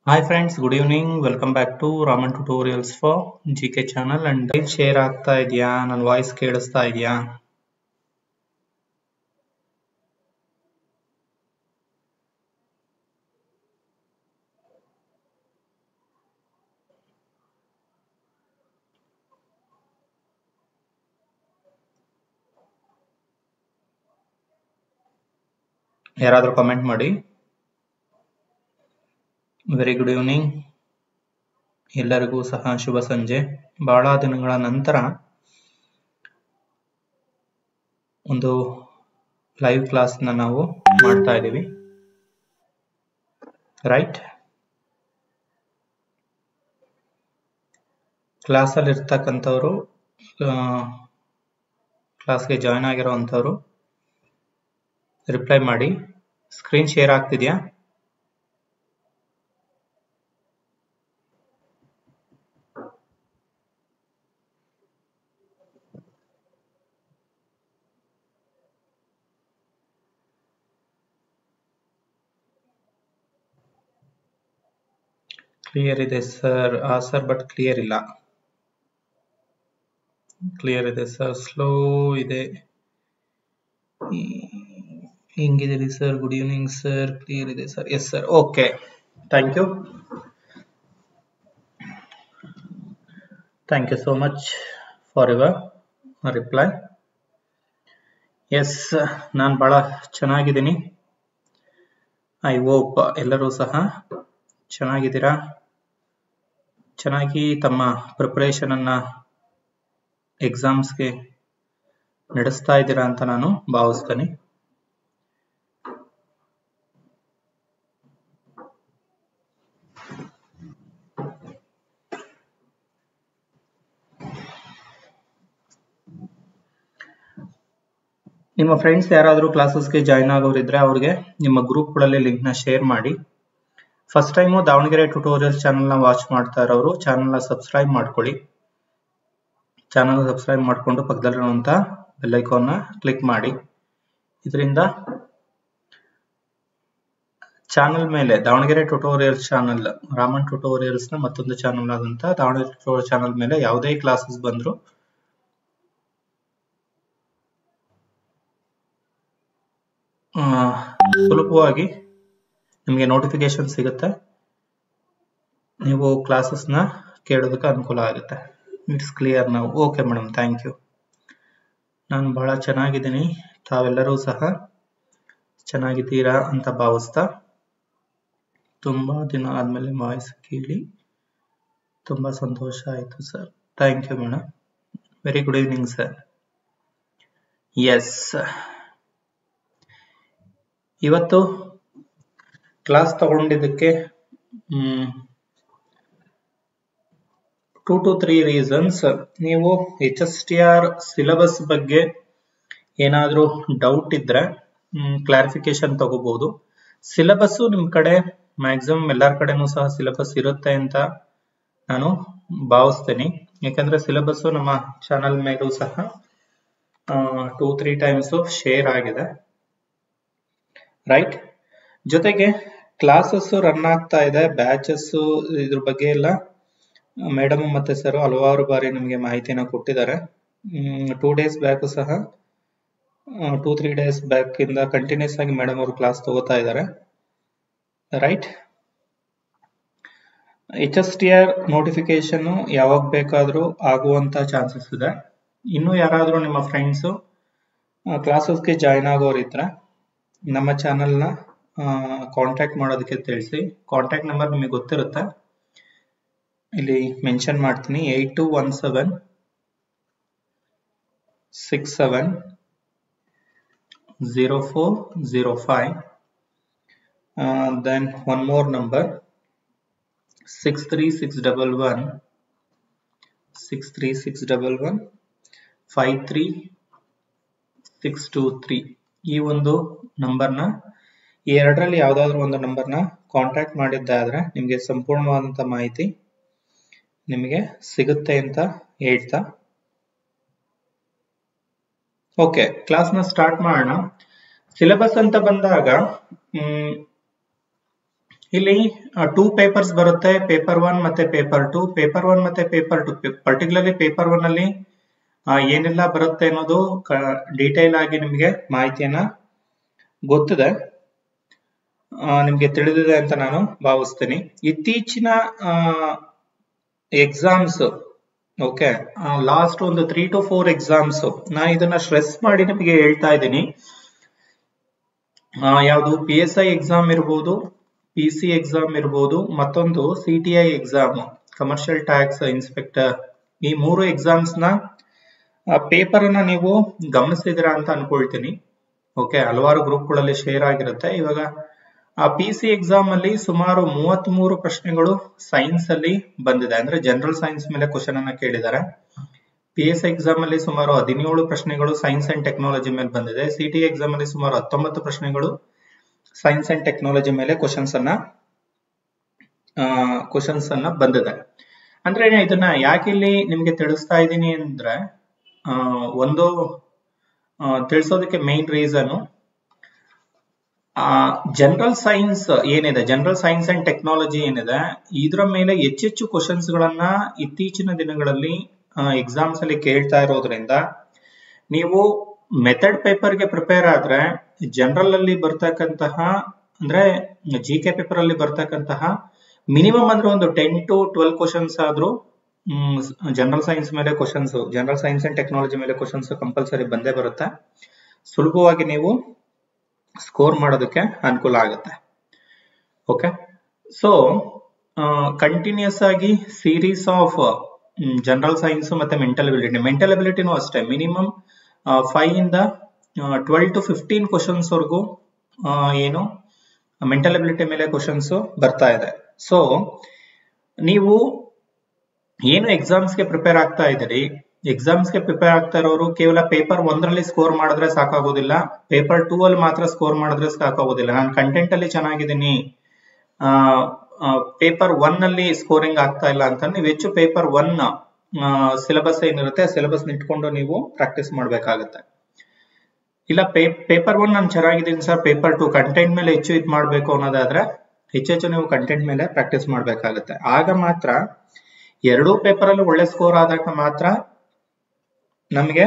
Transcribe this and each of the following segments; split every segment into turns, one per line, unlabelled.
Hi friends, good evening. Welcome back to Raman Tutorials for GK channel and live share ಆಗ್ತಾ ಇದೆಯಾ ನನ್ನ voice ಕೇಳಿಸ್ತಾ ಇದೆಯಾ ಯಾರಾದರೂ ಕಮೆಂಟ್ ಮಾಡಿ ವೆರಿ ಗುಡ್ ಈವ್ನಿಂಗ್ ಎಲ್ಲರಿಗೂ ಸಹ ಶುಭ ಸಂಜೆ ಬಹಳ ದಿನಗಳ ನಂತರ ಒಂದು ಲೈವ್ ಕ್ಲಾಸ್ನ ನಾವು ಮಾಡ್ತಾ ಇದ್ದೀವಿ ರೈಟ್ ಕ್ಲಾಸಲ್ಲಿ ಇರ್ತಕ್ಕಂಥವ್ರು ಕ್ಲಾಸ್ಗೆ ಜಾಯ್ನ್ ಆಗಿರೋ ಅಂಥವ್ರು ರಿಪ್ಲೈ ಮಾಡಿ ಸ್ಕ್ರೀನ್ ಶೇರ್ ಆಗ್ತಿದೆಯಾ ಕ್ಲಿಯರ್ ಇದೆ ಸರ್ ಆ ಸರ್ ಬಟ್ ಕ್ಲಿಯರ್ ಇಲ್ಲ ಕ್ಲಿಯರ್ ಇದೆ ಸರ್ ಸ್ಲೋ ಇದೆ ಹೆಂಗಿದ್ದೀರಿ sir good evening sir clear ಇದೆ sir yes sir okay thank you thank you so much for your reply yes ನಾನು ಭಾಳ ಚೆನ್ನಾಗಿದ್ದೀನಿ ಐ ಹೋಪ್ ಎಲ್ಲರೂ ಸಹ ಚೆನ್ನಾಗಿದ್ದೀರಾ ಚೆನ್ನಾಗಿ ತಮ್ಮ ಪ್ರಿಪರೇಷನ್ ಅನ್ನ ಎಕ್ಸಾಮ್ಸ್ಗೆ ನಡೆಸ್ತಾ ಇದ್ದೀರಾ ಅಂತ ನಾನು ಭಾವಿಸ್ತೇನೆ ನಿಮ್ಮ ಫ್ರೆಂಡ್ಸ್ ಯಾರಾದರೂ ಕ್ಲಾಸಸ್ಗೆ ಜಾಯ್ನ್ ಆಗೋರಿದ್ರೆ ಅವ್ರಿಗೆ ನಿಮ್ಮ ಗ್ರೂಪ್ಗಳಲ್ಲಿ ಲಿಂಕ್ನ ಶೇರ್ ಮಾಡಿ ಫಸ್ಟ್ ಟೈಮು ದಾವಣಗೆರೆ ಟ್ಯುಟೋರಿಯಲ್ಸ್ ಚಾನಲ್ನ ವಾಚ್ ಮಾಡ್ತಾ ಇರೋರು ಚಾನಲ್ನ ಸಬ್ಸ್ಕ್ರೈಬ್ ಮಾಡ್ಕೊಳ್ಳಿ ಚಾನಲ್ ಸಬ್ಸ್ಕ್ರೈಬ್ ಮಾಡಿಕೊಂಡು ಪಕ್ಕದಲ್ಲಿರುವಂಥ ಬೆಲ್ಲೈಕಾನ್ನ ಕ್ಲಿಕ್ ಮಾಡಿ ಇದರಿಂದ ಚಾನಲ್ ಮೇಲೆ ದಾವಣಗೆರೆ ಟ್ಯುಟೋರಿಯಲ್ಸ್ ಚಾನಲ್ ರಾಮನ್ ಟ್ಯುಟೋರಿಯಲ್ಸ್ನ ಮತ್ತೊಂದು ಚಾನಲ್ ಆದಂಥ ದಾವಣಗೆರೆ ಟ್ಯುಟೋರಿಯಲ್ ಚಾನಲ್ ಮೇಲೆ ಯಾವುದೇ ಕ್ಲಾಸಸ್ ಬಂದರೂ ಸುಲಭವಾಗಿ ನಿಮಗೆ ನೋಟಿಫಿಕೇಶನ್ ಸಿಗುತ್ತೆ ನೀವು ಕ್ಲಾಸಸ್ನ ಕೇಳೋದಕ್ಕೆ ಅನುಕೂಲ ಆಗುತ್ತೆ ಇಟ್ಸ್ ಕ್ಲಿಯರ್ ನಾವು ಓಕೆ ಮೇಡಮ್ ಥ್ಯಾಂಕ್ ಯು ನಾನು ಬಹಳ ಚೆನ್ನಾಗಿದ್ದೀನಿ ತಾವೆಲ್ಲರೂ ಸಹ ಚೆನ್ನಾಗಿದ್ದೀರಾ ಅಂತ ಭಾವಿಸ್ತಾ ತುಂಬ ದಿನ ಆದಮೇಲೆ ವಾಯ್ಸ್ ಕೇಳಿ ತುಂಬ ಸಂತೋಷ ಆಯಿತು sir thank you madam very good evening sir yes ಇವತ್ತು ಕ್ಲಾಸ್ ತಗೊಂಡಿದ್ದಕ್ಕೆ ಟೂ ಟು ತ್ರೀ ರೀಸನ್ಸ್ ನೀವು H S T R syllabus ಬಗ್ಗೆ ಏನಾದರೂ ಡೌಟ್ ಇದ್ರೆ ಕ್ಲಾರಿಫಿಕೇಶನ್ ತಗೋಬಹುದು ಸಿಲೆಬಸ್ ನಿಮ್ ಕಡೆ ಮ್ಯಾಕ್ಸಿಮಮ್ ಎಲ್ಲರ ಕಡೆನೂ ಸಹ ಸಿಲೆಬಸ್ ಇರುತ್ತೆ ಅಂತ ನಾನು ಭಾವಿಸ್ತೇನೆ ಯಾಕಂದ್ರೆ ಸಿಲೆಬಸ್ ನಮ್ಮ ಚಾನಲ್ ಮೇಲೂ ಸಹ ಟೂ ತ್ರೀ ಟೈಮ್ಸ್ ಶೇರ್ ಆಗಿದೆ ರೈಟ್ ಜೊತೆಗೆ ಕ್ಲಾಸಸ್ ರನ್ ಆಗ್ತಾ ಇದೆ ಬ್ಯಾಚಸ್ ಇದ್ರ ಬಗ್ಗೆ ಎಲ್ಲ ಮೇಡಮ್ ಮತ್ತೆ ಸರ್ ಹಲವಾರು ಬಾರಿ ನಮಗೆ ಮಾಹಿತಿನ ಕೊಟ್ಟಿದ್ದಾರೆ ಟೂ ಡೇಸ್ ಬ್ಯಾಕ್ ಸಹ ಟೂ ತ್ರೀ ಡೇಸ್ ಬ್ಯಾಕ್ ಇಂದ ಕಂಟಿನ್ಯೂಸ್ ಆಗಿ ಮೇಡಮ್ ಅವರು ಕ್ಲಾಸ್ ತಗೋತಾ ಇದ್ದಾರೆ right H S T R notification ಯಾವಾಗ ಬೇಕಾದರೂ ಆಗುವಂತ ಚಾನ್ಸಸ್ ಇದೆ ಇನ್ನು ಯಾರಾದರೂ ನಿಮ್ಮ ಫ್ರೆಂಡ್ಸು ಕ್ಲಾಸಸ್ಗೆ ಜಾಯ್ನ್ ಆಗೋರಿದ್ರೆ ನಮ್ಮ ಚಾನಲ್ನ ಕಾಂಟ್ಯಾಕ್ಟ್ ಮಾಡೋದಕ್ಕೆ ತಿಳಿಸಿ ಕಾಂಟ್ಯಾಕ್ಟ್ ನಂಬರ್ ನಿಮಗೆ ಗೊತ್ತಿರುತ್ತೆ ಇಲ್ಲಿ ಮೆನ್ಷನ್ ಮಾಡ್ತೀನಿ eight two one seven six seven zero four zero five then one more number six three six double one six three six double one five three six two three ಈ ಒಂದು ನಂಬರ್ನ ಈ ಎರಡರಲ್ಲಿ ಯಾವುದಾದ್ರೂ ಒಂದು ನಂಬರ್ನ ಕಾಂಟ್ಯಾಕ್ಟ್ ಮಾಡಿದ್ದಾದ್ರೆ ನಿಮಗೆ ಸಂಪೂರ್ಣವಾದಂಥ ಮಾಹಿತಿ ನಿಮಗೆ ಸಿಗುತ್ತೆ ಅಂತ ಹೇಳ್ತಾ ಓಕೆ ಕ್ಲಾಸ್ನ ಸ್ಟಾರ್ಟ್ ಮಾಡೋಣ ಸಿಲೆಬಸ್ ಅಂತ ಬಂದಾಗ ಇಲ್ಲಿ ಟೂ ಪೇಪರ್ಸ್ ಬರುತ್ತೆ ಪೇಪರ್ ಒನ್ ಮತ್ತೆ ಪೇಪರ್ ಟು ಪೇಪರ್ ಒನ್ ಮತ್ತೆ paper two particularly paper one ಅಲ್ಲಿ ಆ, ಏನೆಲ್ಲ ಬರುತ್ತೆ ಅನ್ನೋದು ಡೀಟೇಲ್ ಆಗಿ ನಿಮಗೆ ಮಾಹಿತಿಯನ್ನ ಗೊತ್ತಿದೆ ಆ, ನಿಮ್ಗೆ ತಿಳಿದಿದೆ ಅಂತ ನಾನು ಭಾವಿಸ್ತೀನಿ ಇತ್ತೀಚಿನ ಎಕ್ಸಾಮ್ಸ್ ಓಕೆ ಲಾಸ್ಟ್ ಒಂದು ತ್ರೀ ಟು ಫೋರ್ ಎಕ್ಸಾಮ್ಸ್ ನಾನು ಇದನ್ನ ಸ್ಟ್ರೆಸ್ ಮಾಡಿ ನಿಮಗೆ ಹೇಳ್ತಾ ಇದ್ದೀನಿ ಯಾವುದು ಪಿ ಎಸ್ ಐ ಎಕ್ಸಾಮ್ ಇರ್ಬೋದು ಪಿ ಸಿ ಎಕ್ಸಾಮ್ ಇರ್ಬೋದು ಮತ್ತೊಂದು C T I exam commercial tax inspector ಈ ಮೂರು ಎಕ್ಸಾಮ್ಸ್ ನ ಪೇಪರ್ ಅನ್ನ ನೀವು ಗಮನಿಸಿದಿರಾ ಅಂತ ಅನ್ಕೊಳ್ತೀನಿ ಓಕೆ ಹಲವಾರು ಗ್ರೂಪ್ಗಳಲ್ಲಿ ಶೇರ್ ಆಗಿರುತ್ತೆ ಇವಾಗ ಆ ಪಿ ಸಿ ಎಕ್ಸಾಮ್ ಅಲ್ಲಿ ಸುಮಾರು ಮೂವತ್ತ್ ಮೂರು ಪ್ರಶ್ನೆಗಳು ಸೈನ್ಸ್ ಅಲ್ಲಿ ಬಂದಿದೆ ಅಂದ್ರೆ ಜನರಲ್ ಸೈನ್ಸ್ ಮೇಲೆ ಕ್ವಶನ್ ಅನ್ನ ಕೇಳಿದ್ದಾರೆ ಪಿ ಎಸ್ ಎಕ್ಸಾಮ್ ಅಲ್ಲಿ ಸುಮಾರು ಹದಿನೇಳು ಪ್ರಶ್ನೆಗಳು ಸೈನ್ಸ್ ಅಂಡ್ ಟೆಕ್ನಾಲಜಿ ಮೇಲೆ ಬಂದಿದೆ ಸಿ ಟಿ ಎಕ್ಸಾಮ್ ಅಲ್ಲಿ ಸುಮಾರು ಹತ್ತೊಂಬತ್ತು ಪ್ರಶ್ನೆಗಳು ಸೈನ್ಸ್ ಅಂಡ್ ಟೆಕ್ನಾಲಜಿ ಮೇಲೆ ಕ್ವಶನ್ಸ್ ಅನ್ನ ಕ್ವಶನ್ಸ್ ಅನ್ನ ಬಂದಿದೆ ಅಂದ್ರೆ ಇದನ್ನ ಯಾಕೆ ಇಲ್ಲಿ ನಿಮ್ಗೆ ತಿಳಿಸ್ತಾ ಇದ್ದೀನಿ ಅಂದ್ರೆ ಆ, ಒಂದು ಆ, ತಿಳಿಸೋದಕ್ಕೆ ಮೇನ್ ರೀಸನ್ ಜನರಲ್ ಸೈನ್ಸ್ ಏನಿದೆ ಜನರಲ್ ಸೈನ್ಸ್ ಅಂಡ್ ಟೆಕ್ನಾಲಜಿ ಏನಿದೆ ಇದರ ಮೇಲೆ ಹೆಚ್ಚೆಚ್ಚು ಕ್ವಶನ್ಸ್ ಗಳನ್ನ ಇತ್ತೀಚಿನ ದಿನಗಳಲ್ಲಿ ಎಕ್ಸಾಮ್ಸ್ ಅಲ್ಲಿ ಕೇಳ್ತಾ ಇರೋದ್ರಿಂದ ನೀವು ಮೆಥಡ್ ಪೇಪರ್ಗೆ ಪ್ರಿಪೇರ್ ಆದ್ರೆ ಜನರಲ್ ಅಲ್ಲಿ ಬರ್ತಕ್ಕಂತಹ ಅಂದ್ರೆ ಜಿ ಕೆ ಪೇಪರ್ ಅಲ್ಲಿ ಬರ್ತಕ್ಕಂತಹ ಮಿನಿಮಮ್ ಅಂದ್ರೆ ಒಂದು ಟೆನ್ ಟು ಟ್ವೆಲ್ ಕ್ವಶನ್ಸ್ ಆದ್ರೂ ಜನರಲ್ ಸೈನ್ಸ್ ಮೇಲೆ questions general science and technology ಮೇಲೆ ಕ್ವಶನ್ಸ್ ಕಂಪಲ್ಸರಿ ಬಂದೇ ಬರುತ್ತೆ ಸುಲಭವಾಗಿ ನೀವು ಸ್ಕೋರ್ ಮಾಡೋದಕ್ಕೆ ಅನುಕೂಲ ಆಗುತ್ತೆ ಓಕೆ ಸೊ ಕಂಟಿನ್ಯೂಸ್ ಆಗಿ ಸೀರೀಸ್ ಆಫ್ ಜನರಲ್ ಸೈನ್ಸ್ ಮತ್ತೆ ಮೆಂಟಲ್ ಅಬಿಲಿಟಿ ಮೆಂಟಲ್ ಅಬಿಲಿಟಿನೂ ಅಷ್ಟೇ ಮಿನಿಮಮ್ ಫೈವ್ ಇಂದ ಟ್ವೆಲ್ ಟು ಫಿಫ್ಟೀನ್ ಕ್ವಶನ್ಸ್ ವರೆಗೂ ಆ, ಏನು ಮೆಂಟಲ್ ಅಬಿಲಿಟಿ ಮೇಲೆ ಕ್ವಶನ್ಸ್ ಬರ್ತಾ ಇದೆ ಸೊ ನೀವು ಏನು ಎಕ್ಸಾಮ್ಸ್ಗೆ ಪ್ರಿಪೇರ್ ಆಗ್ತಾ ಇದ್ದೀರಿ ಎಕ್ಸಾಮ್ಸ್ಗೆ ಪ್ರಿಪೇರ್ ಆಗ್ತಾ ಇರೋರು ಕೇವಲ ಪೇಪರ್ ಒಂದರಲ್ಲಿ ಸ್ಕೋರ್ ಮಾಡಿದ್ರೆ ಸಾಕಾಗೋದಿಲ್ಲ ಪೇಪರ್ ಟೂ ಅಲ್ಲಿ ಮಾತ್ರ ಸ್ಕೋರ್ ಮಾಡಿದ್ರೆ ಸಾಕಾಗೋದಿಲ್ಲ ನಾನು ಕಂಟೆಂಟ್ ಅಲ್ಲಿ ಚೆನ್ನಾಗಿದ್ದೀನಿ ಪೇಪರ್ ಒನ್ ಅಲ್ಲಿ ಸ್ಕೋರಿಂಗ್ ಆಗ್ತಾ ಇಲ್ಲ ಅಂತ ನೀವು ಹೆಚ್ಚು ಪೇಪರ್ ಒನ್ ಸಿಲೆಬಸ್ ಏನಿರುತ್ತೆ ಸಿಲೆಬಸ್ ಇಟ್ಕೊಂಡು ನೀವು ಪ್ರಾಕ್ಟೀಸ್ ಮಾಡಬೇಕಾಗತ್ತೆ ಇಲ್ಲ ಪೇಪರ್ ಒನ್ ನಾನು ಚೆನ್ನಾಗಿದ್ದೀನಿ ಸರ್ ಪೇಪರ್ ಟು ಕಂಟೆಂಟ್ ಮೇಲೆ ಹೆಚ್ಚು ಇದು ಮಾಡಬೇಕು ಅನ್ನೋದಾದ್ರೆ ಹೆಚ್ಚೆಚ್ಚು ನೀವು ಕಂಟೆಂಟ್ ಮೇಲೆ ಪ್ರಾಕ್ಟೀಸ್ ಮಾಡಬೇಕಾಗುತ್ತೆ ಆಗ ಮಾತ್ರ ಎರಡೂ ಪೇಪರ್ ಅಲ್ಲಿ ಒಳ್ಳೆ ಸ್ಕೋರ್ ಆದಾಗ ಮಾತ್ರ ನಮಗೆ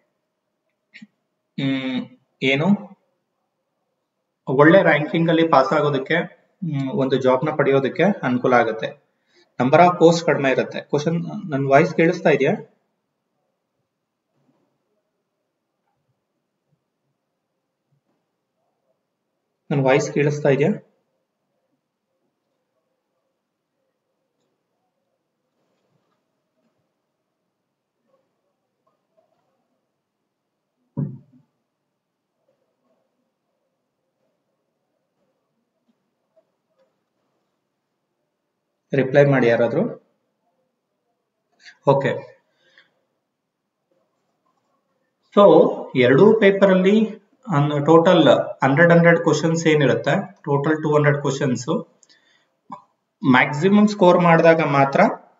ಹ್ಮ್ ಏನು ಒಳ್ಳೆ ರ್ಯಾಂಕಿಂಗ್ ಅಲ್ಲಿ ಪಾಸ್ ಆಗೋದಕ್ಕೆ ಹ್ಮ್, ಒಂದು ಜಾಬ್ ನ ಪಡೆಯೋದಕ್ಕೆ ಅನುಕೂಲ ಆಗುತ್ತೆ ನಂಬರ್ ಆಫ್ ಪೋಸ್ಟ್ ಕಡಿಮೆ ಇರುತ್ತೆ ಕ್ವಶನ್ ನನ್ನ ವಾಯ್ಸ್ ಕೇಳಿಸ್ತಾ ಇದೆಯಾ ನನ್ನ ವಾಯ್ಸ್ ಕೇಳಿಸ್ತಾ ಇದೆಯಾ ರಿಪ್ಲೈ ಮಾಡಿ ಯಾರಾದ್ರೂ ಓಕೆ ಸೊ ಎರಡೂ ಪೇಪರ್ ಅಲ್ಲಿ ಟೋಟಲ್ ಹಂಡ್ರೆಡ್ ಹಂಡ್ರೆಡ್ ಕ್ವಶನ್ಸ್ ಏನಿರುತ್ತೆ total two hundred questions maximum score ಮಾಡಿದಾಗ ಮಾತ್ರ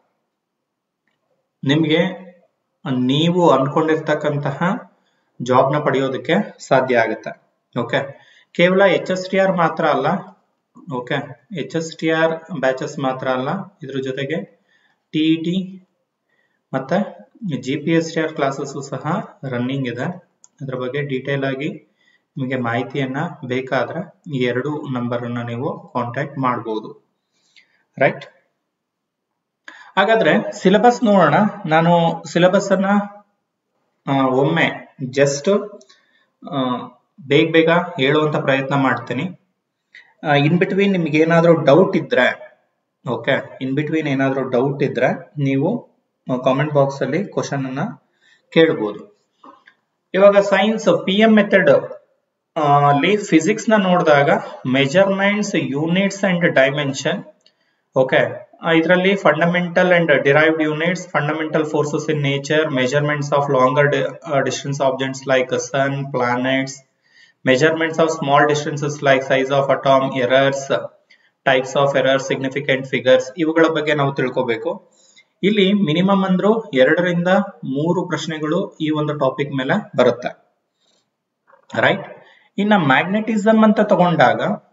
ನಿಮಗೆ ನೀವು ಅನ್ಕೊಂಡಿರ್ತಕ್ಕಂತಹ ಜಾಬ್ ನ ಪಡೆಯೋದಕ್ಕೆ ಸಾಧ್ಯ ಆಗುತ್ತೆ ಓಕೆ ಕೇವಲ ಎಚ್ ಎಸ್ ಟಿ ಆರ್ ಮಾತ್ರ ಅಲ್ಲ okay H S T R batches ಮಾತ್ರ ಅಲ್ಲ ಇದ್ರ ಜೊತೆಗೆ ಟಿ ಇ ಟಿ ಮತ್ತೆ G P S T R classes ಸಹ ರನ್ನಿಂಗ್ ಇದೆ ಅದ್ರ ಬಗ್ಗೆ ಡೀಟೇಲ್ ಆಗಿ ನಿಮಗೆ ಮಾಹಿತಿಯನ್ನ ಬೇಕಾದ್ರೆ ಈ ಎರಡು ನಂಬರ್ ಅನ್ನ ನೀವು ಕಾಂಟ್ಯಾಕ್ಟ್ ಮಾಡಬಹುದು ರೈಟ್ ಹಾಗಾದ್ರೆ ಸಿಲೆಬಸ್ ನೋಡೋಣ ನಾನು ಸಿಲೆಬಸ್ ಅನ್ನ ಆ, ಒಮ್ಮೆ ಜಸ್ಟ್ ಬೇಗ ಬೇಗ ಹೇಳುವಂತ ಪ್ರಯತ್ನ ಮಾಡ್ತೀನಿ ಇನ್ ಬಿಟ್ವೀನ್ ನಿಮ್ಗೆ ಏನಾದ್ರೂ ಡೌಟ್ ಇದ್ರೆ ಓಕೆ ಇನ್ ಬಿಟ್ವೀನ್ ಏನಾದ್ರೂ ಡೌಟ್ ಇದ್ರೆ ನೀವು ಕಾಮೆಂಟ್ ಬಾಕ್ಸ್ ಅಲ್ಲಿ ಕ್ವಶನ್ ಅನ್ನ ಕೇಳಬಹುದು ಇವಾಗ ಸೈನ್ಸ್ ಪಿ ಎಂ ಮೆಥಡ್ ಅಲ್ಲಿ ಫಿಸಿಕ್ಸ್ ನ ನೋಡಿದಾಗ measurements units and dimension okay ಇದರಲ್ಲಿ fundamental and derived units fundamental forces in nature measurements of longer distance objects like sun planets measurements of small distances like size of atom errors types of errors significant figures ಇವುಗಳ ಬಗ್ಗೆ ನಾವು ತಿಳ್ಕೋಬೇಕು ಇಲ್ಲಿ minimum ಅಂದ್ರು ಎರಡರಿಂದ ಮೂರು ಪ್ರಶ್ನೆಗಳು ಈ ಒಂದು ಟಾಪಿಕ್ ಮೇಲೆ ಬರುತ್ತೆ ರೈಟ್ ಇನ್ನ ಮ್ಯಾಗ್ನೆಟಿಸಮ್ ಅಂತ ತಗೊಂಡಾಗ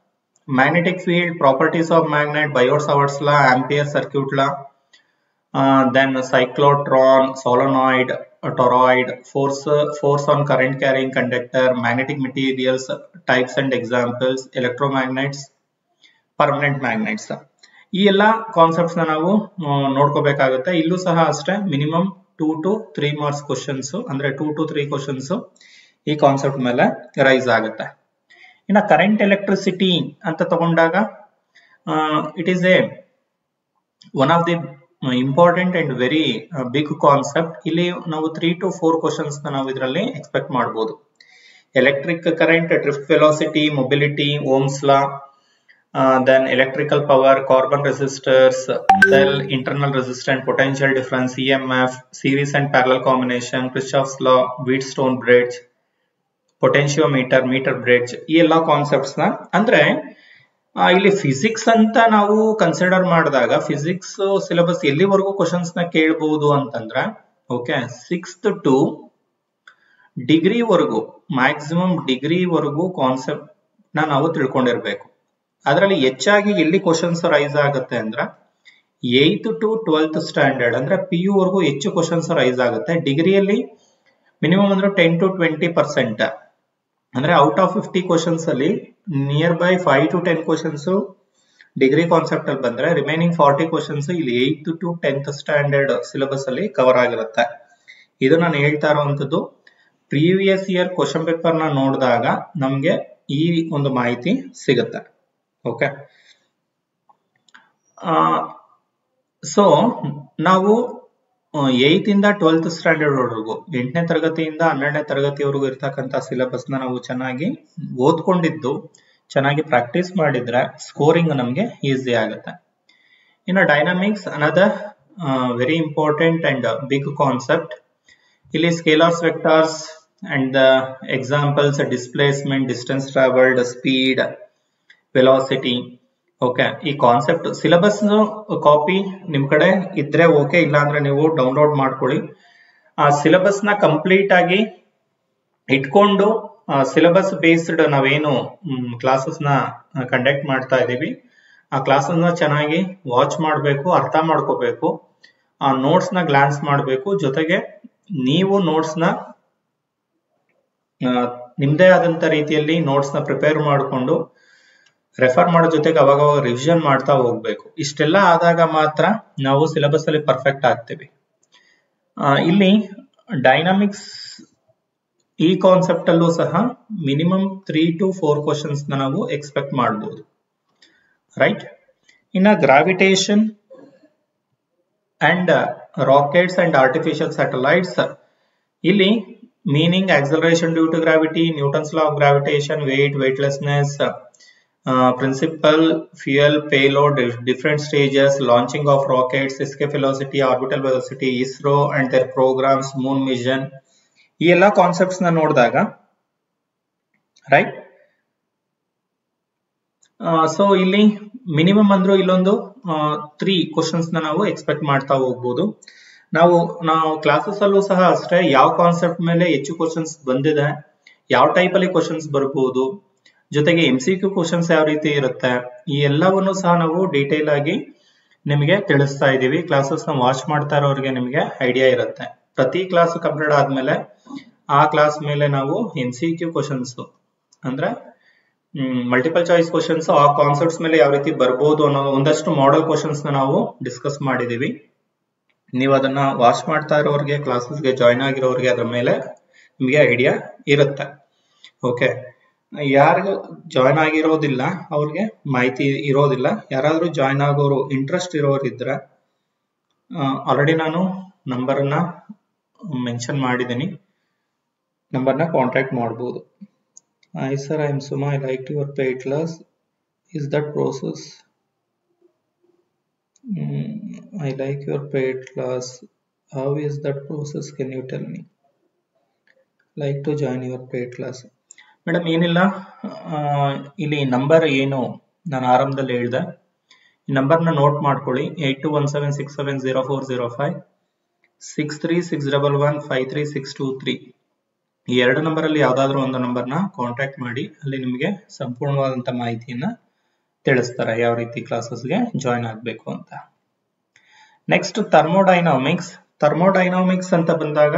magnetic field properties of magnet Biot Savart's law Ampere circuit law then cyclotron solenoid toroid force force on current carrying conductor magnetic materials types and examples electromagnets permanent magnets ಈ ಎಲ್ಲಾ concepts ನಾವು ನೋಡ್ಕೋಬೇಕಾಗುತ್ತೆ ಇಲ್ಲೂ ಸಹ ಅಷ್ಟೇ minimum two to three marks questions ಅಂದ್ರೆ two to three questions ಈ concept ಮೇಲೆ ರೈಸ್ ಆಗುತ್ತೆ ಇನ್ನ ಕರೆಂಟ್ ಎಲೆಕ್ಟ್ರಿಸಿಟಿ ಅಂತ ತಗೊಂಡಾಗ it is a one of the important and very big concept ಇಲ್ಲಿ ನಾವು ತ್ರೀ ಟು ಫೋರ್ ಕ್ವಶನ್ಸ್ ನಾವು ಇದರಲ್ಲಿ ಎಕ್ಸ್ಪೆಕ್ಟ್ ಮಾಡಬಹುದು electric current drift velocity mobility Ohm's law then electrical power, carbon resistors, cell internal resistance, potential difference, EMF, series and parallel combination, Kirchhoff's law, Wheatstone bridge, potentiometer meter bridge ಈ ಎಲ್ಲಾ concepts ನ ಅಂದ್ರೆ ಇಲ್ಲಿ physics ಅಂತ ನಾವು consider ಮಾಡಿದಾಗ physics syllabus ಎಲ್ಲಿವರೆಗೂ questions ನ ಕೇಳಬಹುದು ಅಂತಂದ್ರೆ ಓಕೆ ಸಿಕ್ಸ್ತ್ ಟು ಡಿಗ್ರಿವರೆಗೂ ಮ್ಯಾಕ್ಸಿಮಮ್ ಡಿಗ್ರಿವರೆಗೂ ಕಾನ್ಸೆಪ್ಟ್ ನ ನಾವು ತಿಳ್ಕೊಂಡಿರ್ಬೇಕು ಅದರಲ್ಲಿ ಹೆಚ್ಚಾಗಿ ಎಲ್ಲಿ ಕ್ವಶನ್ಸ್ ರೈಸ್ ಆಗುತ್ತೆ ಅಂದ್ರೆ ಏತ್ ಟು ಟ್ವೆಲ್ತ್ ಸ್ಟ್ಯಾಂಡರ್ಡ್ ಅಂದ್ರೆ ಪಿ ಯು ವರೆಗೂ ಹೆಚ್ಚು ಕ್ವಶನ್ಸ್ ರೈಸ್ ಆಗುತ್ತೆ ಡಿಗ್ರಿಯಲ್ಲಿ ಮಿನಿಮಮ್ ಅಂದ್ರೆ ಟೆನ್ ಟು ಟ್ವೆಂಟಿ ಪರ್ಸೆಂಟ್ ಅಂದ್ರೆ ಔಟ್ ಆಫ್ ಫಿಫ್ಟಿ ಕ್ವಶನ್ಸ್ ಅಲ್ಲಿ nearby five to ten questions degree concept ಅಲ್ಲಿ ಬಂದ್ರೆ ರಿಮೈನಿಂಗ್ ಫಾರ್ಟಿ ಕ್ವಶನ್ಸ್ ಇಲ್ಲಿ eighth to tenth standard syllabus ಅಲ್ಲಿ ಕವರ್ ಆಗಿರುತ್ತೆ ಇದು ನಾನು ಹೇಳ್ತಾ ಇರುವಂತದ್ದು ಪ್ರೀವಿಯಸ್ ಇಯರ್ ಕ್ವಶನ್ ಪೇಪರ್ ನ ನೋಡಿದಾಗ ನಮ್ಗೆ ಈ ಒಂದು ಮಾಹಿತಿ ಸಿಗುತ್ತೆ ಓಕೆ ಸೊ ನಾವು ಏತ್ ಇಂದ ಟ್ವೆಲ್ತ್ ಸ್ಟ್ಯಾಂಡರ್ಡ್ ವರೆಗೂ ಎಂಟನೇ ತರಗತಿಯಿಂದ ಹನ್ನೆರಡನೇ ತರಗತಿವರೆಗೂ ಇರ್ತಕ್ಕಂಥ ಸಿಲೆಬಸ್ ನ ನಾವು ಚೆನ್ನಾಗಿ ಓದ್ಕೊಂಡಿದ್ದು ಚೆನ್ನಾಗಿ ಪ್ರಾಕ್ಟೀಸ್ ಮಾಡಿದ್ರೆ ಸ್ಕೋರಿಂಗ್ ನಮಗೆ ಈಸಿ ಆಗುತ್ತೆ ಇನ್ನು dynamics another very important and big concept ಇಲ್ಲಿ scalars vectors and the examples displacement distance travelled speed velocity okay ಈ ಕಾನ್ಸೆಪ್ಟ್ ಸಿಲೆಬಸ್ ಕಾಪಿ ನಿಮ್ ಕಡೆ ಇದ್ರೆ ಓಕೆ ಇಲ್ಲ ಅಂದ್ರೆ ನೀವು ಡೌನ್ಲೋಡ್ ಮಾಡ್ಕೊಳ್ಳಿ ಆ ಸಿಲೆಬಸ್ ನ ಕಂಪ್ಲೀಟ್ ಆಗಿ ಇಟ್ಕೊಂಡು ಸಿಲೆಬಸ್ ಬೇಸ್ಡ್ ನಾವೇನು ಕ್ಲಾಸಸ್ ನ ಕಂಡಕ್ಟ್ ಮಾಡ್ತಾ ಇದೀವಿ ಆ ಕ್ಲಾಸಸ್ ನ ಚೆನ್ನಾಗಿ ವಾಚ್ ಮಾಡಬೇಕು ಅರ್ಥ ಮಾಡ್ಕೋಬೇಕು ಆ ನೋಟ್ಸ್ ನ ಗ್ಲಾನ್ಸ್ ಮಾಡಬೇಕು ಜೊತೆಗೆ ನೀವು ನೋಟ್ಸ್ ನ ನಿಮ್ದೇ ಆದಂತ ರೀತಿಯಲ್ಲಿ ನೋಟ್ಸ್ ನ ಪ್ರಿಪೇರ್ ಮಾಡಿಕೊಂಡು ರೆಫರ್ ಮಾಡೋ ಜೊತೆಗೆ ಅವಾಗ ರಿವಿಷನ್ ಮಾಡ್ತಾ ಹೋಗ್ಬೇಕು ಇಷ್ಟೆಲ್ಲ ಆದಾಗ ಮಾತ್ರ ನಾವು ಸಿಲೆಬಸ್ ಅಲ್ಲಿ ಪರ್ಫೆಕ್ಟ್ ಆಗ್ತೀವಿ ಇಲ್ಲಿ ಡೈನಾಮಿಕ್ಸ್ ಈ ಕಾನ್ಸೆಪ್ಟ್ ಅಲ್ಲೂ ಸಹ minimum three to four questions ನಾವು ಎಕ್ಸ್ಪೆಕ್ಟ್ ಮಾಡಬಹುದು ರೈಟ್ ಇನ್ನ gravitation and rockets and artificial satellites ಇಲ್ಲಿ meaning acceleration due to gravity Newton's law of gravitation weight weightlessness Uh, principal fuel payload different stages launching of rockets escape velocity orbital velocity isro and their programs moon mission ಈ ಎಲ್ಲ concepts ನ ನೋಡಿದಾಗ right so ಇಲ್ಲಿ minimum ಅಂದ್ರೂ ಇಲ್ಲೊಂದು three questions ನ ನಾವು expect ಮಾಡ್ತಾ ಹೋಗ್ಬೋದು ನಾವು ನಾವು ಕ್ಲಾಸಸ್ ಅಲ್ಲೂ ಸಹ ಅಷ್ಟೇ ಯಾವ ಕಾನ್ಸೆಪ್ಟ್ ಮೇಲೆ ಹೆಚ್ಚು ಕ್ವಶನ್ಸ್ ಬಂದಿದೆ ಯಾವ ಟೈಪ್ ಅಲ್ಲಿ ಕ್ವಶನ್ಸ್ ಬರ್ಬೋದು ಜೊತೆಗೆ ಎಂ ಸಿ ಕ್ಯೂ ಕ್ವಶನ್ಸ್ ಯಾವ ರೀತಿ ಇರುತ್ತೆ ಈ ಎಲ್ಲವನ್ನು ಸಹ ನಾವು ಡೀಟೇಲ್ ಆಗಿ ನಿಮಗೆ ತಿಳಿಸ್ತಾ ಇದೀವಿ ಕ್ಲಾಸಸ್ ನ ವಾಚ್ ಮಾಡ್ತಾ ಇರೋರಿಗೆ ನಿಮಗೆ ಐಡಿಯಾ ಇರುತ್ತೆ ಪ್ರತಿ ಕ್ಲಾಸ್ ಕಂಪ್ಲೀಟ್ ಆದ್ಮೇಲೆ ಆ ಕ್ಲಾಸ್ ಮೇಲೆ ನಾವು ಎಂ ಸಿ ಕ್ಯೂ ಕ್ವಶನ್ಸ್ ಅಂದ್ರೆ ಮಲ್ಟಿಪಲ್ ಚಾಯ್ಸ್ ಕ್ವಶನ್ಸ್ ಆ ಕಾನ್ಸೆಪ್ಟ್ಸ್ ಮೇಲೆ ಯಾವ ರೀತಿ ಬರ್ಬೋದು ಅನ್ನೋ ಒಂದಷ್ಟು ಮಾಡೆಲ್ ಕ್ವಶನ್ಸ್ ನ ನಾವು ಡಿಸ್ಕಸ್ ಮಾಡಿದೀವಿ ನೀವು ಅದನ್ನ ವಾಚ್ ಮಾಡ್ತಾ ಇರೋರಿಗೆ ಕ್ಲಾಸಸ್ಗೆ ಜಾಯ್ನ್ ಆಗಿರೋರಿಗೆ ಅದ್ರ ಮೇಲೆ ನಿಮಗೆ ಐಡಿಯಾ ಇರುತ್ತೆ ಓಕೆ ಯಾರಿಗೂ ಜಾಯ್ನ್ ಆಗಿರೋದಿಲ್ಲ ಅವ್ರಿಗೆ ಮಾಹಿತಿ ಇರೋದಿಲ್ಲ ಯಾರಾದ್ರೂ ಜಾಯ್ನ್ ಆಗೋರು ಇಂಟ್ರೆಸ್ಟ್ ಇರೋರು ಇದ್ರೆ ಆಲ್ರೆಡಿ ನಾನು ನಂಬರ್ನ ಮೆನ್ಷನ್ ಮಾಡಿದ್ದೀನಿ ನಂಬರ್ನ ಕಾಂಟ್ಯಾಕ್ಟ್ ಮಾಡ್ಬೋದು I sir I am Suma I like your paid class is that process I like your paid class how is that process can you tell me like to join your paid class madam ಏನಿಲ್ಲ ಇಲ್ಲಿ number ಏನು ನಾನು ಆರಂಭದಲ್ಲಿ ಹೇಳಿದೆ ಈ ನಂಬರ್ನ note ಮಾಡ್ಕೊಳ್ಳಿ eight two one seven six seven zero four zero five six three six double one five three six two three ಈ ಎರಡು ನಂಬರ್ ಅಲ್ಲಿ ಯಾವ್ದಾದ್ರು ಒಂದು ನಂಬರ್ನ ಕಾಂಟ್ಯಾಕ್ಟ್ ಮಾಡಿ ಅಲ್ಲಿ ನಿಮಗೆ ಸಂಪೂರ್ಣವಾದಂತ ಮಾಹಿತಿಯನ್ನ ತಿಳಿಸ್ತಾರೆ ಯಾವ ರೀತಿ ಕ್ಲಾಸಸ್ಗೆ ಜಾಯಿನ್ ಆಗಬೇಕು ಅಂತ ನೆಕ್ಸ್ಟ್ ಥರ್ಮೋಡೈನಾಮಿಕ್ಸ್ ಥರ್ಮೋಡೈನಾಮಿಕ್ಸ್ ಅಂತ ಬಂದಾಗ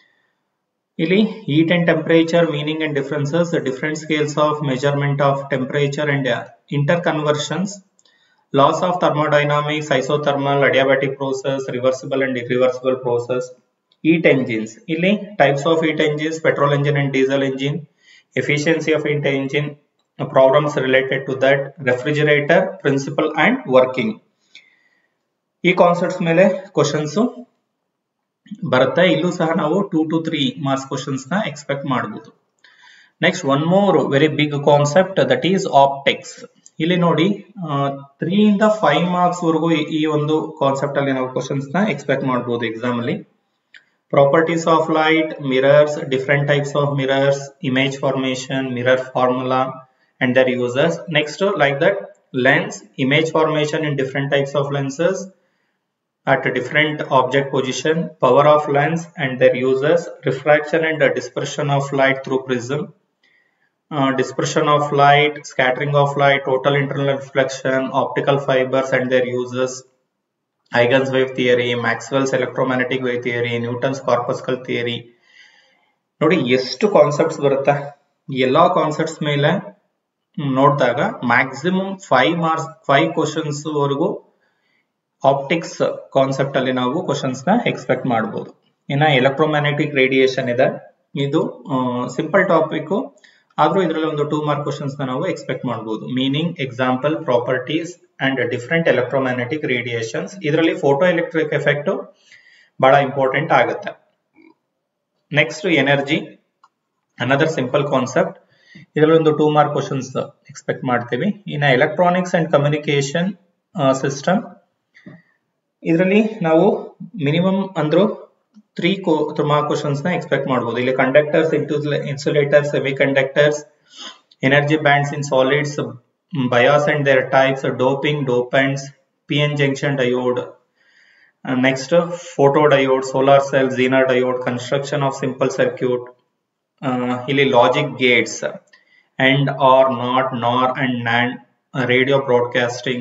ಇಲ್ಲಿ heat and temperature meaning and differences different scales of measurement of temperature and interconversions laws of thermodynamics isothermal adiabatic process reversible and irreversible process heat engines ಇಲ್ಲಿ types of heat engines petrol engine and diesel engine efficiency of heat engine problems related to that refrigerator principle and working ಈ concepts ಮೇಲೆ questions ಬರುತ್ತೆ ಇಲ್ಲೂ ಸಹ ನಾವು two to three marks questions ನ expect ಮಾಡಬಹುದು next one more very big concept that is optics ಇಲ್ಲಿ ನೋಡಿ ತ್ರೀ ಇಂದ ಫೈವ್ ಮಾರ್ಕ್ಸ್ ವರೆಗೂ ಈ ಒಂದು ಕಾನ್ಸೆಪ್ಟ್ ಅಲ್ಲಿ ನಾವು ಕ್ವಶನ್ಸ್ ನ ಎಕ್ಸ್ಪೆಕ್ಟ್ ಮಾಡಬಹುದು ಎಕ್ಸಾಮ್ ಅಲ್ಲಿ properties of light mirrors different types of mirrors image formation mirror formula and their ಯೂಸರ್ಸ್ next like that lens image formation in different types of lenses at a different object position, power of lens and their uses, refraction and dispersion of light through prism, uh, dispersion of light, scattering of light, total internal reflection, optical fibers and their uses, Huygens wave theory, Maxwell's electromagnetic wave theory, Newton's corpuscle theory. ನೋಡಿ ಎಷ್ಟು concepts ಬರುತ್ತೆ ಎಲ್ಲಾ concepts ಮೇಲೆ ನೋಡಿದಾಗ maximum five marks five questions ವರೆಗೂ optics concept ಅಲ್ಲಿ ನಾವು questions ನ ಎಕ್ಸ್ಪೆಕ್ಟ್ ಮಾಡಬಹುದು ಇನ್ನ ಎಲೆಕ್ಟ್ರೋಮ್ಯಾಗ್ನೆಟಿಕ್ ರೇಡಿಯೇಷನ್ ಇದೆ ಇದು ಸಿಂಪಲ್ ಟಾಪಿಕ್ ಆದ್ರೂ ಇದರಲ್ಲಿ ಒಂದು ಟೂ ಮಾರ್ಕ್ ಕ್ವಶನ್ಸ್ ನ ನಾವು ಎಕ್ಸ್ಪೆಕ್ಟ್ ಮಾಡಬಹುದು meaning example properties and different electromagnetic radiations ಇದರಲ್ಲಿ ಫೋಟೋ ಎಲೆಕ್ಟ್ರಿಕ್ ಎಫೆಕ್ಟ್ ಬಹಳ ಇಂಪಾರ್ಟೆಂಟ್ ಆಗುತ್ತೆ next energy another simple concept ಇದರಲ್ಲಿ ಒಂದು ಟೂ ಮಾರ್ಕ್ ಕ್ವಶನ್ಸ್ ಎಕ್ಸ್ಪೆಕ್ಟ್ ಮಾಡ್ತೀವಿ ಇನ್ನ ಎಲೆಕ್ಟ್ರಾನಿಕ್ಸ್ ಅಂಡ್ ಕಮ್ಯುನಿಕೇಶನ್ ಸಿಸ್ಟಮ್ ಇದರಲ್ಲಿ ನಾವು ಮಿನಿಮಮ್ ಅಂದ್ರು ತ್ರೀ ಮಾರ್ಕ್ ಕ್ವಶನ್ಸ್ ನ ಎಕ್ಸ್ಪೆಕ್ಟ್ ಮಾಡಬಹುದು ಇಲ್ಲಿ conductors insulators semiconductors energy bands in solids bias and their types doping dopants P N junction diode next photodiode solar cell Zener diode construction of simple circuit ಇಲ್ಲಿ logic gates and or not nor and nand radio broadcasting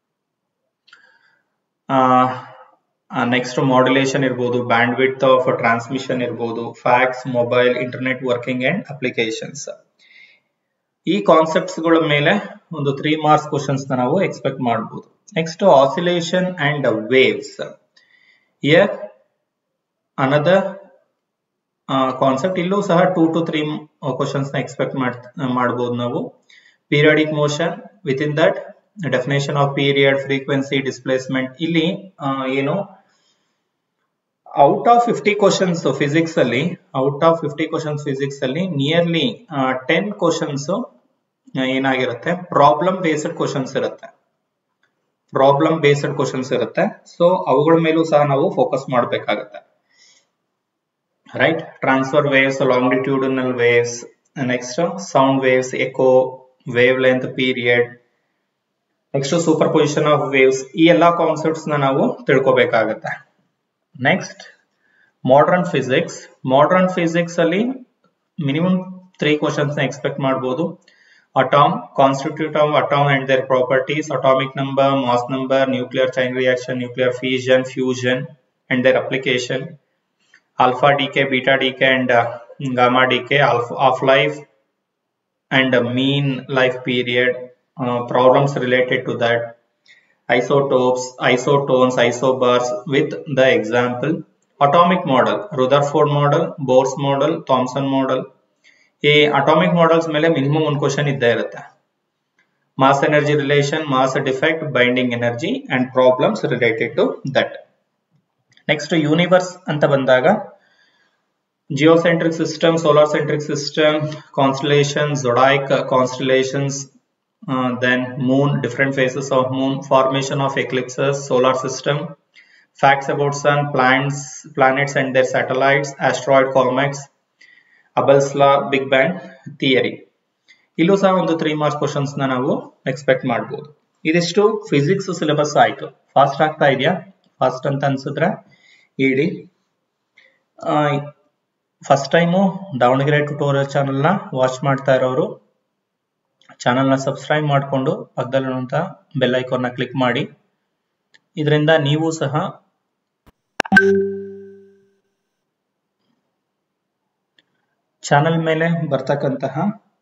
next modulation ಇರ್ಬೋದು bandwidth of transmission ಇರ್ಬೋದು fax mobile internet working and applications ಈ concepts ಗಳ ಮೇಲೆ ಒಂದು three marks questions ನಾವು expect ಮಾಡಬಹುದು next oscillation and waves here another concept ಇಲ್ಲೂ ಸಹ ಟೂ ಟು ತ್ರೀ ಕ್ವಶನ್ಸ್ ನ ಎಕ್ಸ್ಪೆಕ್ಟ್ ಮಾಡಬಹುದು ನಾವು periodic motion within that definition of period frequency displacement ಇಲ್ಲಿ ಏನು out of fifty questions physics ಅಲ್ಲಿ out of fifty questions physics ಅಲ್ಲಿ nearly ten questions ಏನಾಗಿರುತ್ತೆ ಪ್ರಾಬ್ಲಮ್ ಬೇಸ್ಡ್ ಕ್ವಶನ್ಸ್ ಇರುತ್ತೆ problem based questions ಇರುತ್ತೆ ಸೊ ಅವುಗಳ ಮೇಲೂ ಸಹ ನಾವು ಫೋಕಸ್ ಮಾಡಬೇಕಾಗತ್ತೆ right transverse waves longitudinal waves next sound waves echo wavelength period next superposition of waves ಈ ಎಲ್ಲಾ ಕಾನ್ಸೆಪ್ಟ್ಸ್ ನ ನಾವು ತಿಳ್ಕೊಬೇಕಾಗತ್ತೆ next modern physics modern physics ಅಲ್ಲಿ ಮಿನಿಮಮ್ ತ್ರೀ ಕ್ವಶನ್ಸ್ ನ ಎಕ್ಸ್ಪೆಕ್ಟ್ ಮಾಡಬಹುದು atom constitute of atom and their properties atomic number mass number nuclear chain reaction nuclear fusion fusion and their application alpha decay beta decay and gamma decay half life and mean life period Uh, problems related to that isotopes isotones isobars with the example atomic model rutherford model bohr's model thomson model ಈ atomic models ಮೇಲೆ minimum ಒಂದು question ಇದ್ದೇ ಇರುತ್ತೆ mass energy relation mass defect binding energy and problems related to that next universe ಅಂತ ಬಂದಾಗ geocentric system solar centric system constellation zodiac constellations uh, then moon different phases of moon formation of eclipses solar system facts about sun planets planets and their satellites asteroid comets Hubble's law big bang theory ಇಲ್ಲೂ ಸಹ ಒಂದು three marks questions ನ ನಾವು expect ಮಾಡಬಹುದು ಇದಿಷ್ಟು physics syllabus ಆಯ್ತು fast ಆಗ್ತಾ ಇದೆಯಾ ಫಾಸ್ಟ್ ಅಂತ ಅನ್ಸಿದ್ರೆ ಹೇಳಿ first time Davanagere tutorial channel ನ ವಾಚ್ ಮಾಡ್ತಾ ಇರೋರು ಚಾನಲ್ನ ಸಬ್ಸ್ಕ್ರೈಬ್ ಮಾಡಿಕೊಂಡು ಪಕ್ಕದಲ್ಲಿರುವಂಥ ಬೆಲ್ ಐಕಾನ್ನ ಕ್ಲಿಕ್ ಮಾಡಿ ಇದರಿಂದ ನೀವು ಸಹ ಚಾನಲ್ ಮೇಲೆ ಬರ್ತಕ್ಕಂತಹ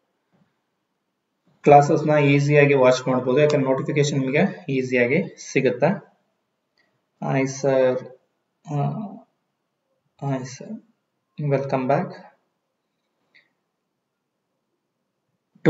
ಕ್ಲಾಸಸ್ನ ಈಸಿಯಾಗಿ ವಾಚ್ ಮಾಡ್ಬೋದು ಯಾಕಂದ್ರೆ ನೋಟಿಫಿಕೇಶನ್ ನಿಮಗೆ ಈಸಿಯಾಗಿ ಸಿಗುತ್ತೆ hi sir hi sir welcome back to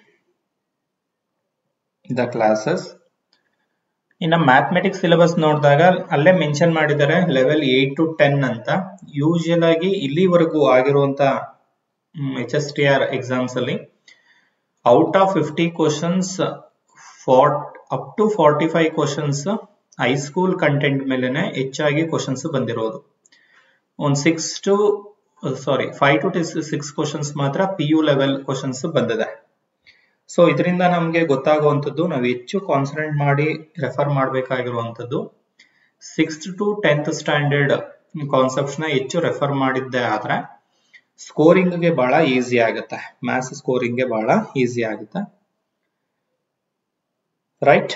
the classes ಇನ್ನು ಮ್ಯಾಥಮೆಟಿಕ್ಸ್ ಸಿಲೆಬಸ್ ನೋಡಿದಾಗ ಅಲ್ಲೇ ಮೆನ್ಷನ್ ಮಾಡಿದ್ದಾರೆ ಲೆವೆಲ್ ಏಟ್ ಟು ಟೆನ್ ಅಂತ ಯೂಶಲ್ ಆಗಿ ಇಲ್ಲಿವರೆಗೂ ಆಗಿರುವಂತ H S T R exams ಅಲ್ಲಿ out of fifty questions forty up to forty five questions high school content ಮೇಲೆನೆ ಹೆಚ್ಚಾಗಿ ಕ್ವಶನ್ಸ್ ಬಂದಿರೋದು ಒಂದು six to sorry five to six questions ಮಾತ್ರ ಪಿ ಯು ಲೆವೆಲ್ ಕ್ವಶನ್ಸ್ ಬಂದಿದೆ ಸೊ ಇದರಿಂದ ನಮಗೆ ಗೊತ್ತಾಗುವಂಥದ್ದು ನಾವು ಹೆಚ್ಚು ಕಾನ್ಸಂಟ್ರೇಟ್ ಮಾಡಿ ರೆಫರ್ ಮಾಡಬೇಕಾಗಿರುವಂಥದ್ದು sixth to tenth standard concepts ನ ಹೆಚ್ಚು ರೆಫರ್ ಮಾಡಿದ್ದೆ ಆದ್ರೆ ಸ್ಕೋರಿಂಗ್ಗೆ ಬಹಳ ಈಸಿ ಆಗುತ್ತೆ ಮ್ಯಾಥ್ಸ್ ಸ್ಕೋರಿಂಗ್ಗೆ ಬಹಳ ಈಸಿ ಆಗುತ್ತೆ ರೈಟ್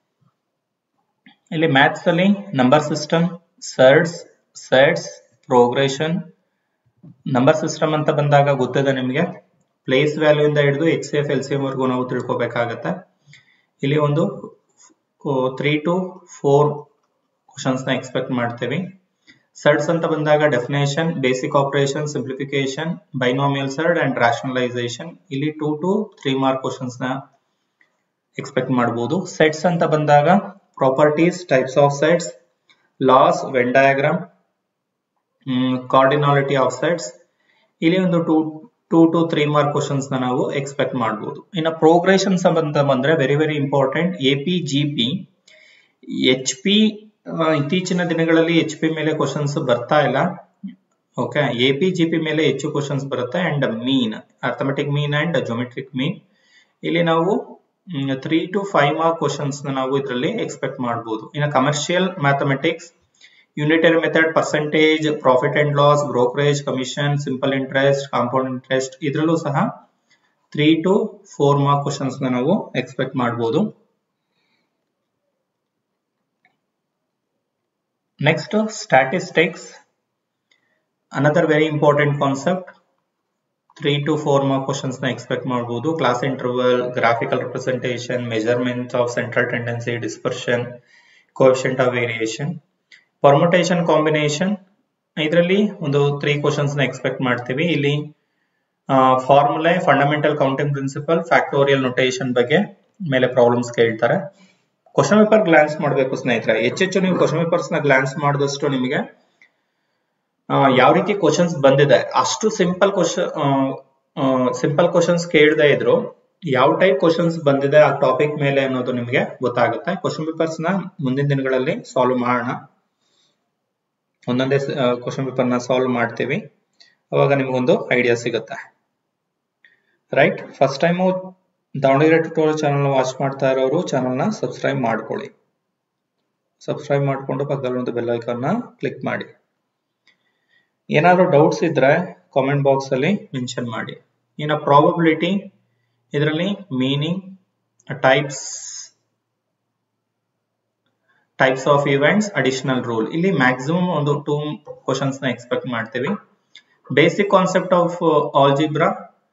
ಇಲ್ಲಿ ಮ್ಯಾಥ್ಸ್ ಅಲ್ಲಿ number system surds sets progression number system ಅಂತ ಬಂದಾಗ ಗೊತ್ತಿದೆ ನಿಮಗೆ ಪ್ಲೇಸ್ ವ್ಯಾಲ್ಯೂ ಇಂದ ಹಿಡಿದು H C F L C M ವರೆಗೂ ನಾವು ತಿಳ್ಕೊಬೇಕಾಗತ್ತೆ ಇಲ್ಲಿ ಒಂದು ತ್ರೀ ಟು ಫೋರ್ ಕ್ವಶನ್ಸ್ ನ ಎಕ್ಸ್ಪೆಕ್ಟ್ ಮಾಡ್ತೀವಿ ಸರ್ಡ್ಸ್ ಅಂತ ಬಂದಾಗ definition basic operation simplification binomial surd and rationalisation ಇಲ್ಲಿ two to three mark questions ನ ಎಕ್ಸ್ಪೆಕ್ಟ್ ಮಾಡಬಹುದು ಸೆಟ್ಸ್ ಅಂತ ಬಂದಾಗ properties types of sets laws Venn diagram cardinality of sets ಇಲ್ಲಿ ಒಂದು two two to three mark questions ನ ನಾವು expect ಮಾಡಬಹುದು ಇನ್ನು ಪ್ರೋಗ್ರೆಷನ್ ಸಂಬಂಧ ಬಂದ್ರೆ very very important A P G P H P ಇತ್ತೀಚಿನ ದಿನಗಳಲ್ಲಿ ಎಚ್ ಪಿ ಮೇಲೆ ಕ್ವಶನ್ಸ್ ಬರ್ತಾ ಇಲ್ಲ okay A P G P ಮೇಲೆ ಹೆಚ್ಚು ಕ್ವಶನ್ಸ್ ಬರುತ್ತೆ and mean arithmetic mean and geometric mean ಇಲ್ಲಿ ನಾವು three to five mark questions ನಾವು ಇದರಲ್ಲಿ ಎಕ್ಸ್ಪೆಕ್ಟ್ ಮಾಡಬಹುದು ಇನ್ನು commercial mathematics unitary method percentage profit and loss brokerage commission simple interest compound interest ಇದರಲ್ಲೂ ಸಹ three to four mark questions ನಾವು expect ಮಾಡಬಹುದು next statistics another very important concept three to four mark questions ನ expect ಮಾಡಬಹುದು class interval graphical representation measurement of central tendency dispersion coefficient of variation permutation combination ಇದರಲ್ಲಿ ಒಂದು three questions ನ expect ಮಾಡ್ತೀವಿ ಇಲ್ಲಿ formulae fundamental counting principle factorial notation ಬಗ್ಗೆ ಮೇಲೆ problems ಕೇಳ್ತಾರೆ ಕ್ವಶನ್ ಪೇಪರ್ ಗ್ಲಾನ್ಸ್ ಮಾಡಬೇಕು ಸ್ನೇಹಿತರೆ ಹೆಚ್ಚೆಚ್ಚು ನೀವು ಕ್ವಶನ್ ಪೇಪರ್ಸ್ ನ ಗ್ಲಾನ್ಸ್ ಮಾಡಿದಷ್ಟು ನಿಮಗೆ ಯಾವ ರೀತಿ ಕ್ವಶನ್ಸ್ ಬಂದಿದೆ ಅಷ್ಟು ಸಿಂಪಲ್ ಕ್ವಶನ್ ಸಿಂಪಲ್ ಕ್ವಶನ್ಸ್ ಕೇಳದೆ ಇದ್ರು ಯಾವ ಟೈಪ್ ಕ್ವಶನ್ಸ್ ಬಂದಿದೆ ಆ ಟಾಪಿಕ್ ಮೇಲೆ ಅನ್ನೋದು ನಿಮಗೆ ಗೊತ್ತಾಗುತ್ತೆ ಕ್ವಶನ್ ಪೇಪರ್ಸ್ ನ ಮುಂದಿನ ದಿನಗಳಲ್ಲಿ ಸಾಲ್ವ್ ಮಾಡೋಣ ಒಂದೊಂದೇ ಕ್ವಶನ್ ಪೇಪರ್ ನ ಸಾಲ್ವ್ ಮಾಡ್ತೀವಿ ಅವಾಗ ನಿಮಗೊಂದು ಐಡಿಯಾ ಸಿಗುತ್ತೆ right first time Davanagere tutorial channel watch ಮಾಡ್ತಾ ಇರೋರು ಚಾನಲ್ನ ಸಬ್ಸ್ಕ್ರೈಬ್ ಮಾಡ್ಕೊಳ್ಳಿ ಸಬ್ಸ್ಕ್ರೈಬ್ ಮಾಡಿಕೊಂಡು ಪಕ್ಕದಲ್ಲಿ ಒಂದು ಬೆಲ್ ಐಕಾನ್ನ ಕ್ಲಿಕ್ ಮಾಡಿ ಏನಾದರೂ ಡೌಟ್ಸ್ ಇದ್ರೆ ಕಾಮೆಂಟ್ ಬಾಕ್ಸ್ ಅಲ್ಲಿ ಮೆನ್ಷನ್ ಮಾಡಿ ಇನ್ನು ಪ್ರಾಬಬಿಲಿಟಿ ಇದರಲ್ಲಿ meaning types types of events additional rule ಇಲ್ಲಿ ಮ್ಯಾಕ್ಸಿಮಮ್ ಒಂದು ಟೂ ಕ್ವಶನ್ಸ್ ನ ಎಕ್ಸ್ಪೆಕ್ಟ್ ಮಾಡ್ತೀವಿ ಬೇಸಿಕ್ ಕಾನ್ಸೆಪ್ಟ್ ಆಫ್ ಆಲ್ಜಿಬ್ರಾ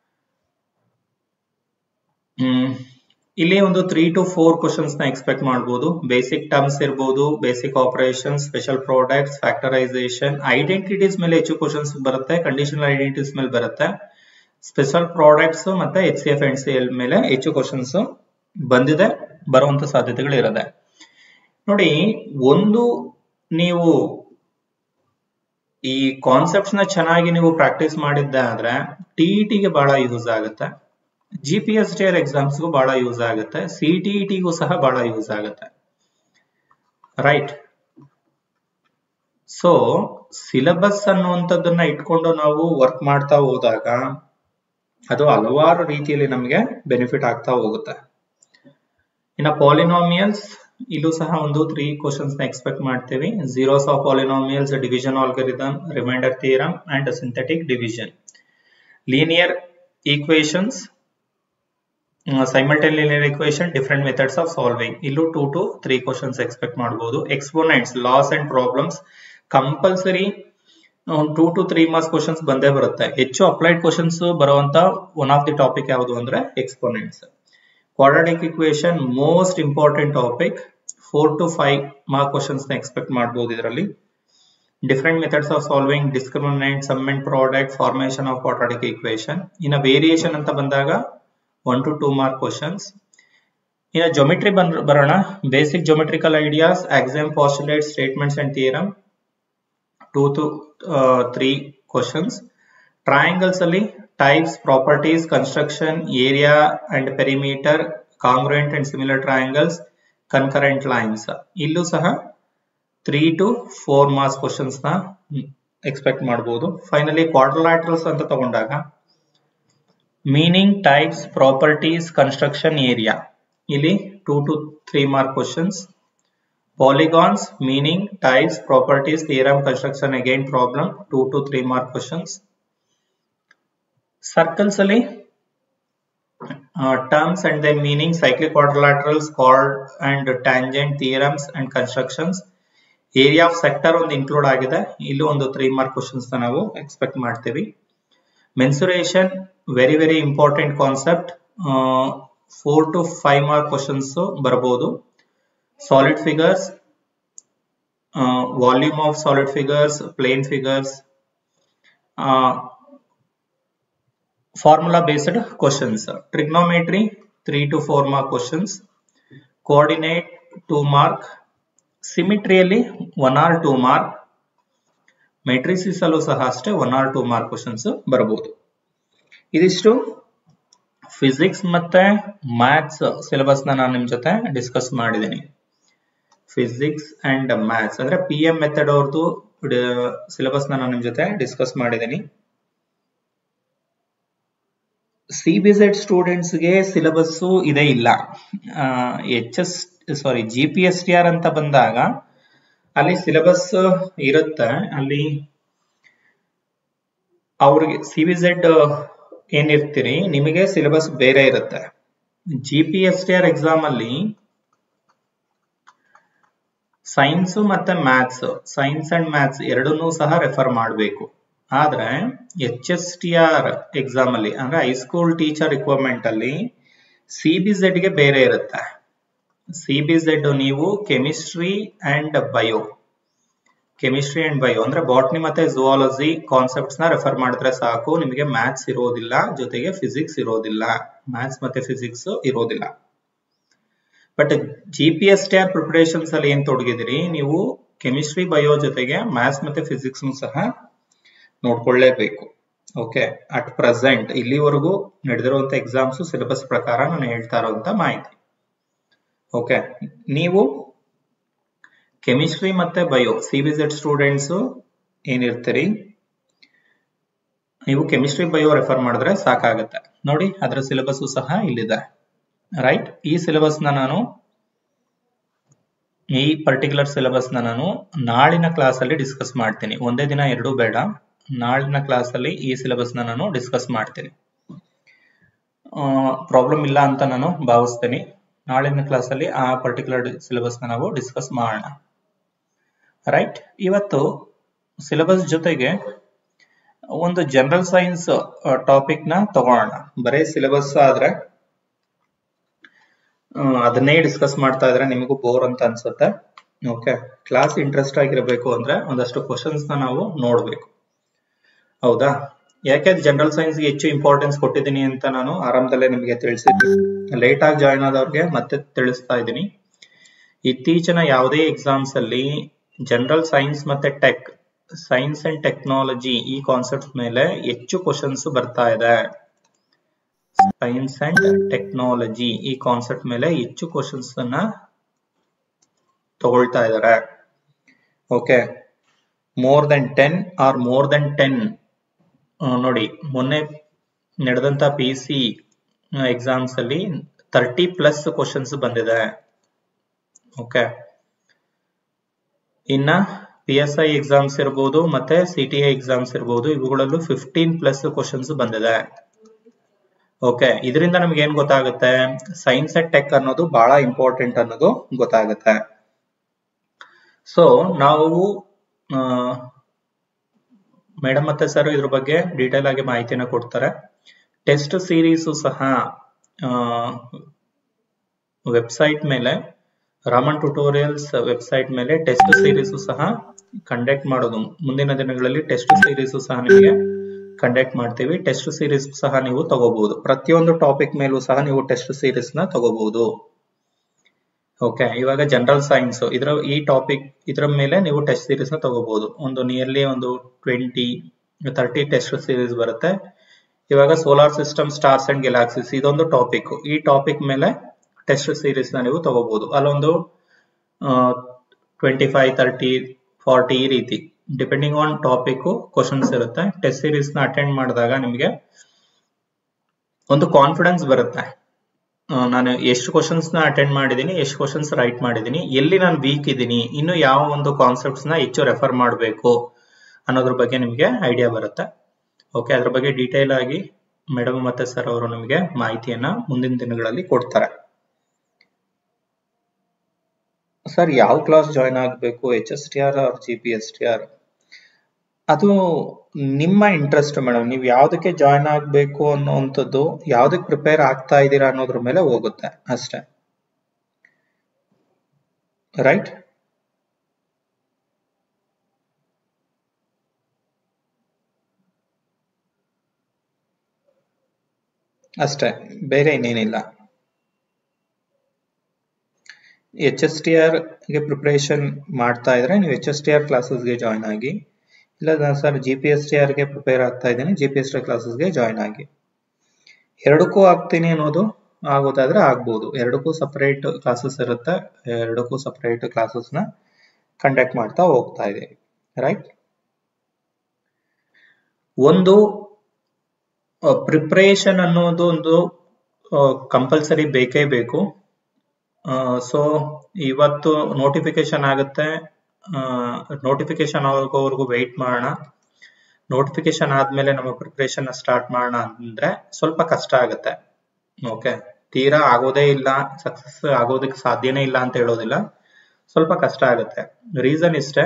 ಇಲ್ಲಿ ಒಂದು ತ್ರೀ ಟು ಫೋರ್ ಕ್ವಶನ್ಸ್ ನ ಎಕ್ಸ್ಪೆಕ್ಟ್ ಮಾಡಬಹುದು ಬೇಸಿಕ್ ಟರ್ಮ್ಸ್ ಇರಬಹುದು basic operation special products factorisation identities ಮೇಲೆ ಹೆಚ್ಚು ಕ್ವಶನ್ಸ್ ಬರುತ್ತೆ ಕಂಡೀಷನಲ್ ಐಡೆಂಟಿಟೀಸ್ ಮೇಲೆ ಬರುತ್ತೆ ಸ್ಪೆಷಲ್ ಪ್ರಾಡಕ್ಟ್ಸ್ ಮತ್ತೆ H C F N C L ಮೇಲೆ ಹೆಚ್ಚು ಕ್ವಶನ್ಸ್ ಬಂದಿದೆ ಬರುವಂತ ಸಾಧ್ಯತೆಗಳು ಇರುತ್ತೆ ನೋಡಿ ಒಂದು ನೀವು ಈ ಕಾನ್ಸೆಪ್ಟ್ಸ್ ನ ಚೆನ್ನಾಗಿ ನೀವು ಪ್ರಾಕ್ಟೀಸ್ ಮಾಡಿದ್ದೆ ಆದ್ರೆ ಟಿಇಟಿಗೆ ಬಹಳ ಯೂಸ್ ಆಗುತ್ತೆ G P S T R ಎಕ್ಸಾಮ್ಸ್ಗೂ ಬಹಳ ಯೂಸ್ ಆಗುತ್ತೆ ಸಿ ಟಿ ಟಿಗೂ ಸಹ ಬಹಳ ಯೂಸ್ ಆಗುತ್ತೆ ರೈಟ್ ಸೊ ಸಿಲೆಬಸ್ ಅನ್ನುವಂಥದ್ದನ್ನ ಇಟ್ಕೊಂಡು ನಾವು ವರ್ಕ್ ಮಾಡ್ತಾ ಹೋದಾಗ ಅದು ಹಲವಾರು ರೀತಿಯಲ್ಲಿ ನಮಗೆ ಬೆನಿಫಿಟ್ ಆಗ್ತಾ ಹೋಗುತ್ತೆ ಇನ್ನು ಪಾಲಿನಾಮಿಯಲ್ಸ್ ಇಲ್ಲೂ ಸಹ ಒಂದು ತ್ರೀ ಕ್ವಶನ್ಸ್ ನ ಎಕ್ಸ್ಪೆಕ್ಟ್ ಮಾಡ್ತೀವಿ zeros of polynomials division algorithm remainder theorem and synthetic division linear equations simultaneous equation different methods of solving ಇಲ್ಲೂ two to three questions expect ಮಾಡಬಹುದು exponents laws and problems compulsory two to three marks questions ಬಂದೇ ಬರುತ್ತೆ ಹೆಚ್ಚು applied questions ಬರುವಂತ one of the topic ಯಾವುದು ಅಂದ್ರೆ exponents quadratic equation most important topic four to five mark questions ನ expect ಮಾಡಬಹುದು ಇದರಲ್ಲಿ different methods of solving discriminant sum and product formation of quadratic equation ಇನ್ನು ವೇರಿಯೇಷನ್ ಅಂತ ಬಂದಾಗ one to two mark questions ಇನ್ನು geometry ಬಂದ್ ಬರೋಣ basic geometrical ideas axiom postulate statements and theorem two to three questions triangles ಅಲ್ಲಿ types properties construction area and perimeter congruent and similar triangles concurrent lines ಇಲ್ಲೂ ಸಹ three to four marks questions ನ expect ಮಾಡಬಹುದು finally quadrilaterals ಅಂತ ತಗೊಂಡಾಗ meaning types properties construction area ಇಲ್ಲಿ two to three mark questions polygons meaning types properties theorem construction again problem two to three mark questions circles ಅಲ್ಲಿ terms and the meaning cyclic quadrilaterals chord and tangent theorems and constructions area of sector ಒಂದು include ಆಗಿದೆ ಇಲ್ಲೂ ಒಂದು three mark questions ನಾವು expect ಮಾಡ್ತೀವಿ mensuration very very important concept four to five mark questions ಬರಬಹುದು solid figures volume of solid figures plane figures formula based questions trigonometry three to four mark questions coordinate two mark ಸಿಮಿಟ್ರಿಯಲ್ಲಿ one or two mark matrices ಅಲ್ಲೂ ಸಹ ಅಷ್ಟೇ one or two mark questions ಬರಬಹುದು ಇದಿಷ್ಟು physics ಮತ್ತೆ maths syllabus ನ ನಾನು ನಿಮ್ ಜೊತೆ ಡಿಸ್ಕಸ್ ಮಾಡಿದ್ದೀನಿ ಫಿಸಿಕ್ಸ್ ಅಂಡ್ ಮ್ಯಾಥ್ಸ್ ಅಂದ್ರೆ ಪಿ ಎಂ ಮೆಥಡ್ ಅವ್ರದ್ದು ಸಿಲೆಬಸ್ ನ ನಾನು ನಿಮ್ ಜೊತೆ ಡಿಸ್ಕಸ್ ಮಾಡಿದ್ದೀನಿ ಸಿ ಬಿ ಜೆಡ್ ಸ್ಟೂಡೆಂಟ್ಸ್ ಗೆ ಸಿಲೆಬಸ್ ಇದೆ ಇಲ್ಲ H S sorry G P S T R ಅಂತ ಬಂದಾಗ ಅಲ್ಲಿ ಸಿಲೆಬಸ್ ಇರುತ್ತೆ ಅಲ್ಲಿ ಅವ್ರಿಗೆ ಸಿ ಬಿ ಜೆಡ್ ಏನಿರ್ತೀರಿ ನಿಮಗೆ ಸಿಲೆಬಸ್ ಬೇರೆ ಇರುತ್ತೆ G P S T R exam ಅಲ್ಲಿ ಸೈನ್ಸ್ ಮತ್ತೆ ಮ್ಯಾಥ್ಸ್ ಸೈನ್ಸ್ ಅಂಡ್ ಮ್ಯಾಥ್ಸ್ ಎರಡನ್ನೂ ಸಹ ರೆಫರ್ ಮಾಡಬೇಕು ಆದ್ರೆ H S T R exam ಅಲ್ಲಿ ಅಂದ್ರೆ ಹೈಸ್ಕೂಲ್ ಟೀಚರ್ ರಿಕ್ವೈರ್ಮೆಂಟ್ ಅಲ್ಲಿ ಸಿ ಬಿ ಜೆಡ್ ಗೆ ಬೇರೆ ಇರುತ್ತೆ ಸಿ ಬಿ ಜೆಡ್ ನೀವು chemistry and bio chemistry and bio ಅಂದ್ರೆ ಬಾಟ್ನಿ ಮತ್ತೆ ಜುವಾಲಜಿ ಕಾನ್ಸೆಪ್ಟ್ಸ್ ನ ರೆಫರ್ ಮಾಡಿದ್ರೆ ಸಾಕು ನಿಮಗೆ ಮ್ಯಾಥ್ಸ್ ಇರೋದಿಲ್ಲ ಜೊತೆಗೆ ಫಿಸಿಕ್ಸ್ ಇರೋದಿಲ್ಲ ಮ್ಯಾಥ್ಸ್ ಮತ್ತೆ ಫಿಸಿಕ್ಸ್ ಇರೋದಿಲ್ಲ but G P S T R preparations ಅಲ್ಲಿ ಏನ್ ತೊಡಗಿದಿರಿ ನೀವು ಕೆಮಿಸ್ಟ್ರಿ ಬಯೋ ಜೊತೆಗೆ ಮ್ಯಾಥ್ಸ್ ಮತ್ತೆ ಫಿಸಿಕ್ಸ್ ಸಹ ನೋಡ್ಕೊಳ್ಳೇಬೇಕು ಓಕೆ ಅಟ್ ಪ್ರೆಸೆಂಟ್ ಇಲ್ಲಿವರೆಗೂ ನಡೆದಿರುವಂತ ಎಕ್ಸಾಮ್ಸ್ ಸಿಲೆಬಸ್ ಪ್ರಕಾರ ನಾನು ಹೇಳ್ತಾ ಇರುವಂತ ಮಾಹಿತಿ ಓಕೆ ನೀವು ಕೆಮಿಸ್ಟ್ರಿ ಮತ್ತೆ bio C B Z students ಏನಿರ್ತೀರಿ ನೀವು ಕೆಮಿಸ್ಟ್ರಿ ಬಯೋ ರೆಫರ್ ಮಾಡಿದ್ರೆ ಸಾಕಾಗುತ್ತೆ ನೋಡಿ ಅದರ ಸಿಲೆಬಸ್ ಸಹ ಇಲ್ಲಿದೆ ರೈಟ್ ಈ ಸಿಲೆಬಸ್ ನ ನಾನು ಈ ಪರ್ಟಿಕ್ಯುಲರ್ ಸಿಲೆಬಸ್ ನ ನಾನು ನಾಳಿನ ಕ್ಲಾಸ್ ಅಲ್ಲಿ ಡಿಸ್ಕಸ್ ಮಾಡ್ತೀನಿ ಒಂದೇ ದಿನ ಎರಡು ಬೇಡ ನಾಳಿನ ಕ್ಲಾಸ್ ಅಲ್ಲಿ ಈ ಸಿಲೆಬಸ್ ನ ನಾನು ಡಿಸ್ಕಸ್ ಮಾಡ್ತೀನಿ ಪ್ರಾಬ್ಲಮ್ ಇಲ್ಲ ಅಂತ ನಾನು ಭಾವಿಸ್ತೀನಿ ನಾಳಿನ ಕ್ಲಾಸ್ ಅಲ್ಲಿ ಆ ಪರ್ಟಿಕ್ಯುಲರ್ ಸಿಲೆಬಸ್ ನ ನಾವು ಡಿಸ್ಕಸ್ ಮಾಡೋಣ ರೈಟ್ ಇವತ್ತು ಸಿಲೆಬಸ್ ಜೊತೆಗೆ ಒಂದು ಜನರಲ್ ಸೈನ್ಸ್ ಟಾಪಿಕ್ ನ ತಗೋಣ ಬರೀ ಸಿಲೆಬಸ್ ಆದ್ರೆ ಅದನ್ನೇ ಡಿಸ್ಕಸ್ ಮಾಡ್ತಾ ಇದ್ರೆ ನಿಮಗೂ ಬೋರ್ ಅಂತ ಅನ್ಸುತ್ತೆ ಓಕೆ ಕ್ಲಾಸ್ ಇಂಟ್ರೆಸ್ಟ್ ಆಗಿರಬೇಕು ಅಂದ್ರೆ ಒಂದಷ್ಟು ಕ್ವಶನ್ಸ್ ನ ನಾವು ನೋಡ್ಬೇಕು ಹೌದಾ ಯಾಕೆ ಜನರಲ್ ಸೈನ್ಸ್ ಹೆಚ್ಚು ಇಂಪಾರ್ಟೆನ್ಸ್ ಕೊಟ್ಟಿದ್ದೀನಿ ಅಂತ ನಾನು ಆರಂಭದಲ್ಲೇ ನಿಮಗೆ ತಿಳಿಸಿದ್ದೀನಿ ಲೇಟ್ ಆಗಿ ಜಾಯ್ನ್ ಆದವ್ರಿಗೆ ಮತ್ತೆ ತಿಳಿಸ್ತಾ ಇದ್ದೀನಿ ಇತ್ತೀಚಿನ ಯಾವುದೇ ಎಕ್ಸಾಮ್ಸ್ ಅಲ್ಲಿ ಜನರಲ್ ಸೈನ್ಸ್ ಮತ್ತೆ ಟೆಕ್ ಸೈನ್ಸ್ ಅಂಡ್ ಟೆಕ್ನಾಲಜಿ ಈ ಕಾನ್ಸೆಪ್ಟ್ ಮೇಲೆ ಹೆಚ್ಚು ಕ್ವಶನ್ಸ್ ಬರ್ತಾ ಇದೆ ಸೈನ್ಸ್ ಅಂಡ್ ಟೆಕ್ನಾಲಜಿ ಈ ಕಾನ್ಸೆಪ್ಟ್ ಮೇಲೆ ಹೆಚ್ಚು ಕ್ವಶನ್ಸ್ ಅನ್ನ ತಗೊಳ್ತಾ ಇದ್ದಾರೆ okay more than ten or more than ten ನೋಡಿ ಮೊನ್ನೆ ನಡೆದಂತ ಪಿ ಸಿ ಎಕ್ಸಾಮ್ಸ್ ಅಲ್ಲಿ ತರ್ಟಿ ಪ್ಲಸ್ ಕ್ವಶನ್ಸ್ ಬಂದಿದೆ ಓಕೆ ಇನ್ನ ಪಿ ಎಸ್ ಐ ಎಕ್ಸಾಮ್ಸ್ ಇರ್ಬೋದು ಮತ್ತೆ ಸಿ ಟಿ ಐ ಎಕ್ಸಾಮ್ಸ್ ಇರ್ಬೋದು ಇವುಗಳಲ್ಲೂ ಫಿಫ್ಟೀನ್ ಪ್ಲಸ್ ಕ್ವಶನ್ಸ್ ಬಂದಿದೆ ಓಕೆ ಇದರಿಂದ ನಮ್ಗೆ ಏನ್ ಗೊತ್ತಾಗುತ್ತೆ ಸೈನ್ಸ್ ಅಂಡ್ ಟೆಕ್ ಅನ್ನೋದು ಬಹಳ ಇಂಪಾರ್ಟೆಂಟ್ ಅನ್ನೋದು ಗೊತ್ತಾಗುತ್ತೆ ಸೊ ನಾವು ಮೇಡಮ್ ಮತ್ತೆ ಸರ್ ಇದ್ರ ಬಗ್ಗೆ ಡೀಟೇಲ್ ಆಗಿ ಮಾಹಿತಿನ ಕೊಡ್ತಾರೆ ಟೆಸ್ಟ್ ಸೀರೀಸು ಸಹ ವೆಬ್ಸೈಟ್ ಮೇಲೆ ರಾಮನ್ ಟ್ಯುಟೋರಿಯಲ್ಸ್ ವೆಬ್ಸೈಟ್ ಮೇಲೆ ಟೆಸ್ಟ್ ಸೀರೀಸು ಸಹ ಕಂಡಕ್ಟ್ ಮಾಡೋದು ಮುಂದಿನ ದಿನಗಳಲ್ಲಿ ಟೆಸ್ಟ್ ಸೀರೀಸು ಸಹ ನಿಮಗೆ ಕಂಡಕ್ಟ್ ಮಾಡ್ತೀವಿ ಟೆಸ್ಟ್ ಸೀರೀಸ್ ಸಹ ನೀವು ತಗೋಬಹುದು ಪ್ರತಿಯೊಂದು ಟಾಪಿಕ್ ಮೇಲೂ ಸಹ ನೀವು ಟೆಸ್ಟ್ ಸೀರೀಸ್ ನ ತಗೋಬಹುದು ಓಕೆ ಇವಾಗ ಜನರಲ್ ಸೈನ್ಸ್ ಇದರ ಈ ಟಾಪಿಕ್ ಇದರ ಮೇಲೆ ನೀವು ಟೆಸ್ಟ್ ಸೀರೀಸ್ ನ ತಗೋಬಹುದು ಒಂದು ನಿಯರ್ಲಿ ಒಂದು ಟ್ವೆಂಟಿ ತರ್ಟಿ ಟೆಸ್ಟ್ ಸೀರೀಸ್ ಬರುತ್ತೆ ಇವಾಗ solar system stars and galaxies ಇದೊಂದು ಟಾಪಿಕ್ ಈ ಟಾಪಿಕ್ ಮೇಲೆ ಟೆಸ್ಟ್ ಸೀರೀಸ್ ನ ನೀವು ತಗೋಬಹುದು ಅಲ್ಲೊಂದು ಟ್ವೆಂಟಿ ಫೈವ್ ತರ್ಟಿ ಫಾರ್ಟಿ ಈ ರೀತಿ ಡಿಪೆಂಡಿಂಗ್ ಆನ್ ಟಾಪಿಕ್ ಕ್ವಶನ್ಸ್ ಇರುತ್ತೆ ಟೆಸ್ಟ್ ಸೀರೀಸ್ ನ ಅಟೆಂಡ್ ಮಾಡಿದಾಗ ನಿಮಗೆ ಒಂದು ಕಾನ್ಫಿಡೆನ್ಸ್ ಬರುತ್ತೆ ನಾನು ಎಷ್ಟು ಕ್ವಶನ್ಸ್ ನ ಅಟೆಂಡ್ ಮಾಡಿದ್ದೀನಿ ಎಷ್ಟು ಕ್ವಶನ್ಸ್ ರೈಟ್ ಮಾಡಿದ್ದೀನಿ ಎಲ್ಲಿ ನಾನು ವೀಕ್ ಇದ್ದೀನಿ ಇನ್ನು ಯಾವ ಒಂದು ಕಾನ್ಸೆಪ್ಟ್ಸ್ ನ ಹೆಚ್ಚು ರೆಫರ್ ಮಾಡಬೇಕು ಅನ್ನೋದ್ರ ಬಗ್ಗೆ ನಿಮಗೆ ಐಡಿಯಾ ಬರುತ್ತೆ ಓಕೆ ಅದ್ರ ಬಗ್ಗೆ ಡೀಟೇಲ್ ಆಗಿ ಮೇಡಮ್ ಮತ್ತೆ ಸರ್ ಅವರು ನಿಮಗೆ ಮಾಹಿತಿಯನ್ನ ಮುಂದಿನ ದಿನಗಳಲ್ಲಿ ಕೊಡ್ತಾರೆ ಸರ್ ಯಾವ ಕ್ಲಾಸ್ ಜಾಯ್ನ್ ಆಗಬೇಕು H S T R or G P S T R ಅದು ನಿಮ್ಮ ಇಂಟ್ರೆಸ್ಟ್ ಮೇಡಮ್ ನೀವು ಯಾವ್ದಕ್ಕೆ ಜಾಯ್ನ್ ಆಗಬೇಕು ಅನ್ನೋವಂಥದ್ದು ಯಾವ್ದಕ್ಕೆ ಪ್ರಿಪೇರ್ ಆಗ್ತಾ ಇದ್ದೀರಾ ಅನ್ನೋದ್ರ ಮೇಲೆ ಹೋಗುತ್ತೆ ಅಷ್ಟೇ ರೈಟ್ ಅಷ್ಟೇ ಬೇರೆ ಇನ್ನೇನಿಲ್ಲ ಎಚ್ ಎಸ್ ಟಿ ಆರ್ ಗೆ ಪ್ರಿಪರೇಷನ್ ಮಾಡ್ತಾ ಇದ್ರೆ ನೀವು ಎಚ್ ಎಸ್ ಟಿ ಆರ್ ಕ್ಲಾಸಸ್ಗೆ ಜಾಯ್ನ್ ಆಗಿ ಇಲ್ಲ sir G P S T R ಗೆ ಪ್ರಿಪೇರ್ ಆಗ್ತಾ ಇದ್ದೀನಿ ಜಿ ಪಿ ಎಸ್ ಟಿ ಕ್ಲಾಸಸ್ಗೆ ಜಾಯ್ನ್ ಆಗಿ ಎರಡಕ್ಕೂ ಆಗ್ತೀನಿ ಅನ್ನೋದು ಆಗೋದಾದ್ರೆ ಆಗ್ಬೋದು ಎರಡಕ್ಕೂ ಸಪರೇಟ್ ಕ್ಲಾಸಸ್ ಇರುತ್ತೆ ಎರಡಕ್ಕೂ ಸಪರೇಟ್ ಕ್ಲಾಸಸ್ ನ ಕಂಡಕ್ಟ್ ಮಾಡ್ತಾ ಹೋಗ್ತಾ ಇದ್ದೀವಿ ರೈಟ್ ಒಂದು ಪ್ರಿಪ್ರೇಷನ್ ಅನ್ನೋದು ಒಂದು ಕಂಪಲ್ಸರಿ ಬೇಕೇ ಬೇಕು ಸೊ ಇವತ್ತು ನೋಟಿಫಿಕೇಶನ್ ಆಗುತ್ತೆ ನೋಟಿಫಿಕೇಶನ್ ಆಗೋವರೆಗೂ ವೆಯ್ಟ್ ಮಾಡೋಣ ನೋಟಿಫಿಕೇಶನ್ ಆದ್ಮೇಲೆ ನಮ್ಮ ಪ್ರಿಪ್ರೇಷನ್ ಸ್ಟಾರ್ಟ್ ಮಾಡೋಣ ಅಂದ್ರೆ ಸ್ವಲ್ಪ ಕಷ್ಟ ಆಗುತ್ತೆ ಓಕೆ ತೀರಾ ಆಗೋದೇ ಇಲ್ಲ ಸಕ್ಸಸ್ ಆಗೋದಕ್ಕೆ ಸಾಧ್ಯನೇ ಇಲ್ಲ ಅಂತ ಹೇಳೋದಿಲ್ಲ ಸ್ವಲ್ಪ ಕಷ್ಟ ಆಗುತ್ತೆ ರೀಸನ್ ಇಷ್ಟೇ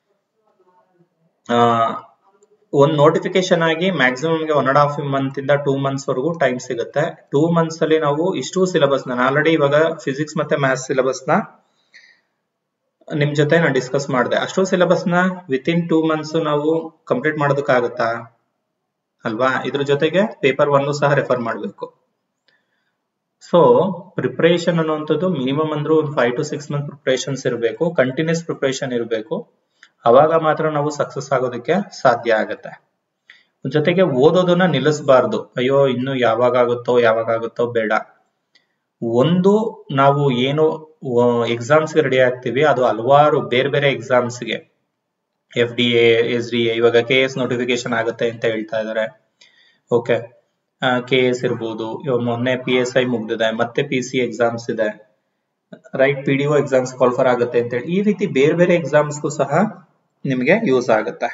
ಒಂದು ನೋಟಿಫಿಕೇಶನ್ ಆಗಿ ಮ್ಯಾಕ್ಸಿಮಮ್ಗೆ ಒನ್ ಅಂಡ್ ಹಾಫ್ ಮಂತ್ ಇಂದ ಟೂ ಮಂತ್ಸ್ ವರೆಗೂ ಟೈಮ್ ಸಿಗುತ್ತೆ ಟೂ ಮಂತ್ಸ್ ಅಲ್ಲಿ ನಾವು ಇಷ್ಟು ಸಿಲೆಬಸ್ ನಾನು ಆಲ್ರೆಡಿ ಇವಾಗ ಫಿಸಿಕ್ಸ್ ಮತ್ತೆ ಮ್ಯಾಥ್ಸ್ ಸಿಲೆಬಸ್ ನ ನಿಮ್ ಜೊತೆ ನಾನು ಡಿಸ್ಕಸ್ ಮಾಡಿದೆ ಅಷ್ಟು ಸಿಲೆಬಸ್ ನ ವಿತ್ ಇನ್ ಟೂ ಮಂತ್ಸ್ ನಾವು ಕಂಪ್ಲೀಟ್ ಮಾಡೋದಕ್ಕಾಗತ್ತಾ ಅಲ್ವಾ ಇದ್ರ ಜೊತೆಗೆ ಪೇಪರ್ ಒನ್ ಸಹ ರೆಫರ್ ಮಾಡಬೇಕು ಸೊ ಪ್ರಿಪರೇಷನ್ ಅನ್ನುವಂಥದ್ದು ಮಿನಿಮಮ್ ಅಂದ್ರೂ ಒಂದು five to six month preparations ಇರಬೇಕು ಕಂಟಿನ್ಯೂಸ್ ಪ್ರಿಪರೇಷನ್ ಇರಬೇಕು ಅವಾಗ ಮಾತ್ರ ನಾವು ಸಕ್ಸಸ್ ಆಗೋದಕ್ಕೆ ಸಾಧ್ಯ ಆಗತ್ತೆ ಜೊತೆಗೆ ಓದೋದನ್ನ ನಿಲ್ಲಿಸಬಾರ್ದು ಅಯ್ಯೋ ಇನ್ನು ಯಾವಾಗ ಆಗುತ್ತೋ ಯಾವಾಗ ಆಗುತ್ತೋ ಬೇಡ ಒಂದು ನಾವು ಏನು ಎಕ್ಸಾಮ್ಸ್ಗೆ ರೆಡಿ ಆಗ್ತೀವಿ ಅದು ಹಲವಾರು ಬೇರೆ ಬೇರೆ ಎಕ್ಸಾಮ್ಸ್ಗೆ F D A S D A ಇವಾಗ ಕೆ ಎಸ್ ನೋಟಿಫಿಕೇಶನ್ ಆಗುತ್ತೆ ಅಂತ ಹೇಳ್ತಾ ಇದಾರೆ ಓಕೆ ಕೆ ಎಸ್ ಇರ್ಬೋದು ಇವಾಗ ಮೊನ್ನೆ ಪಿ ಎಸ್ ಐ ಮುಗ್ದಿದೆ ಮತ್ತೆ ಪಿ ಸಿ ಎಕ್ಸಾಮ್ಸ್ ಇದೆ right P D O exams qualifier ಆಗುತ್ತೆ ಅಂತ ಹೇಳಿ ಈ ರೀತಿ ಬೇರೆ ಬೇರೆ ಎಕ್ಸಾಮ್ಸ್ಗೂ ಸಹ ನಿಮಗೆ ಯೂಸ್ ಆಗುತ್ತೆ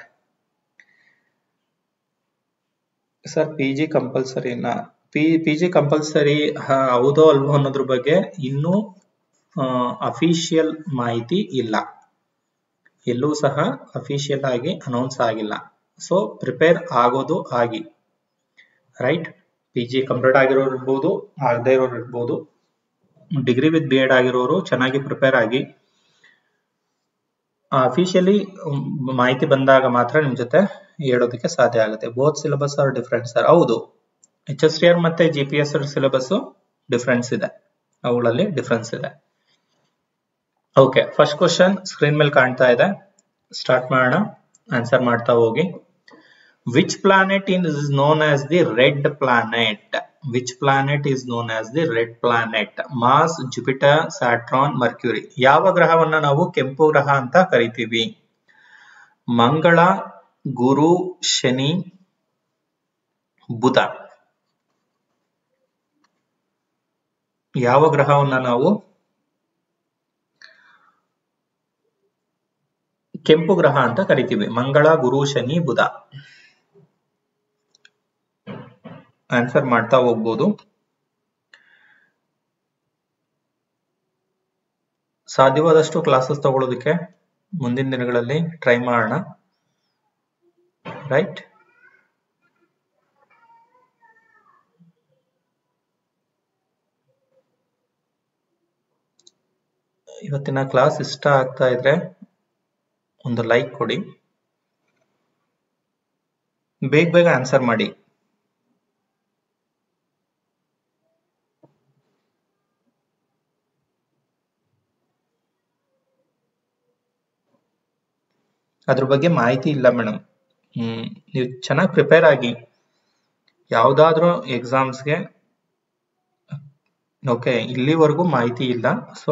ಸರ್ ಪಿ ಜಿ ಕಂಪಲ್ಸರಿನ ಪಿ ಪಿ ಜಿ ಕಂಪಲ್ಸರಿ ಹೌದೋ ಅಲ್ವೋ ಅನ್ನೋದ್ರ ಬಗ್ಗೆ ಇನ್ನೂ ಅಫಿಷಿಯಲ್ ಮಾಹಿತಿ ಇಲ್ಲ ಎಲ್ಲೂ ಸಹ ಅಫಿಷಿಯಲ್ ಆಗಿ ಅನೌನ್ಸ್ ಆಗಿಲ್ಲ ಸೊ ಪ್ರಿಪೇರ್ ಆಗೋದು ಆಗಿ ರೈಟ್ ಪಿ ಜಿ ಕಂಪ್ಲೀಟ್ ಆಗಿರೋರು ಇರ್ಬೋದು ಆಗದೆ ಇರೋರು ಇರ್ಬೋದು ಡಿಗ್ರಿ ವಿತ್ ಬಿ ಎಡ್ ಆಗಿರೋರು ಚೆನ್ನಾಗಿ ಪ್ರಿಪೇರ್ ಆಗಿ ಅಫಿಷಿಯಲಿ ಮಾಹಿತಿ ಬಂದಾಗ ಮಾತ್ರ ನಿಮ್ ಜೊತೆ ಹೇಳೋದಕ್ಕೆ ಸಾಧ್ಯ ಆಗುತ್ತೆ both syllabus are different sir ಹೌದು ಎಚ್ ಎಸ್ ಟಿ ಆರ್ ಮತ್ತೆ G P S syllabus difference ಇದೆ ಅವುಗಳಲ್ಲಿ ಡಿಫ್ರೆನ್ಸ್ ಇದೆ ಓಕೆ ಫಸ್ಟ್ ಕ್ವಶನ್ ಸ್ಕ್ರೀನ್ ಮೇಲೆ ಕಾಣ್ತಾ ಇದೆ ಸ್ಟಾರ್ಟ್ ಮಾಡೋಣ ಆನ್ಸರ್ ಮಾಡ್ತಾ ಹೋಗಿ which planet is known as the red planet which planet is known as the red planet Mars Jupiter Saturn Mercury ಯಾವ ಗ್ರಹವನ್ನ ನಾವು ಕೆಂಪು ಗ್ರಹ ಅಂತ ಕರಿತೀವಿ ಮಂಗಳ ಗುರು ಶನಿ ಬುಧ ಯಾವ ಗ್ರಹವನ್ನ ನಾವು ಕೆಂಪು ಗ್ರಹ ಅಂತ ಕರಿತೀವಿ ಮಂಗಳ ಗುರು ಶನಿ ಬುಧ ಆನ್ಸರ್ ಮಾಡ್ತಾ ಹೋಗ್ಬೋದು ಸಾಧ್ಯವಾದಷ್ಟು ಕ್ಲಾಸಸ್ ತಗೊಳ್ಳೋದಕ್ಕೆ ಮುಂದಿನ ದಿನಗಳಲ್ಲಿ ಟ್ರೈ ಮಾಡೋಣ ರೈಟ್ ಇವತ್ತಿನ ಕ್ಲಾಸ್ ಇಷ್ಟ ಆಗ್ತಾ ಇದ್ರೆ ಒಂದು ಲೈಕ್ ಕೊಡಿ ಬೇಗ ಬೇಗ ಆನ್ಸರ್ ಮಾಡಿ ಅದ್ರ ಬಗ್ಗೆ ಮಾಹಿತಿ ಇಲ್ಲ ಮೇಡಮ್ ಹ್ಮ್ ನೀವು ಚೆನ್ನಾಗಿ ಪ್ರಿಪೇರ್ ಆಗಿ ಯಾವ್ದಾದ್ರು ಎಕ್ಸಾಮ್ಸ್ಗೆ ಓಕೆ ಇಲ್ಲಿವರೆಗೂ ಮಾಹಿತಿ ಇಲ್ಲ ಸೊ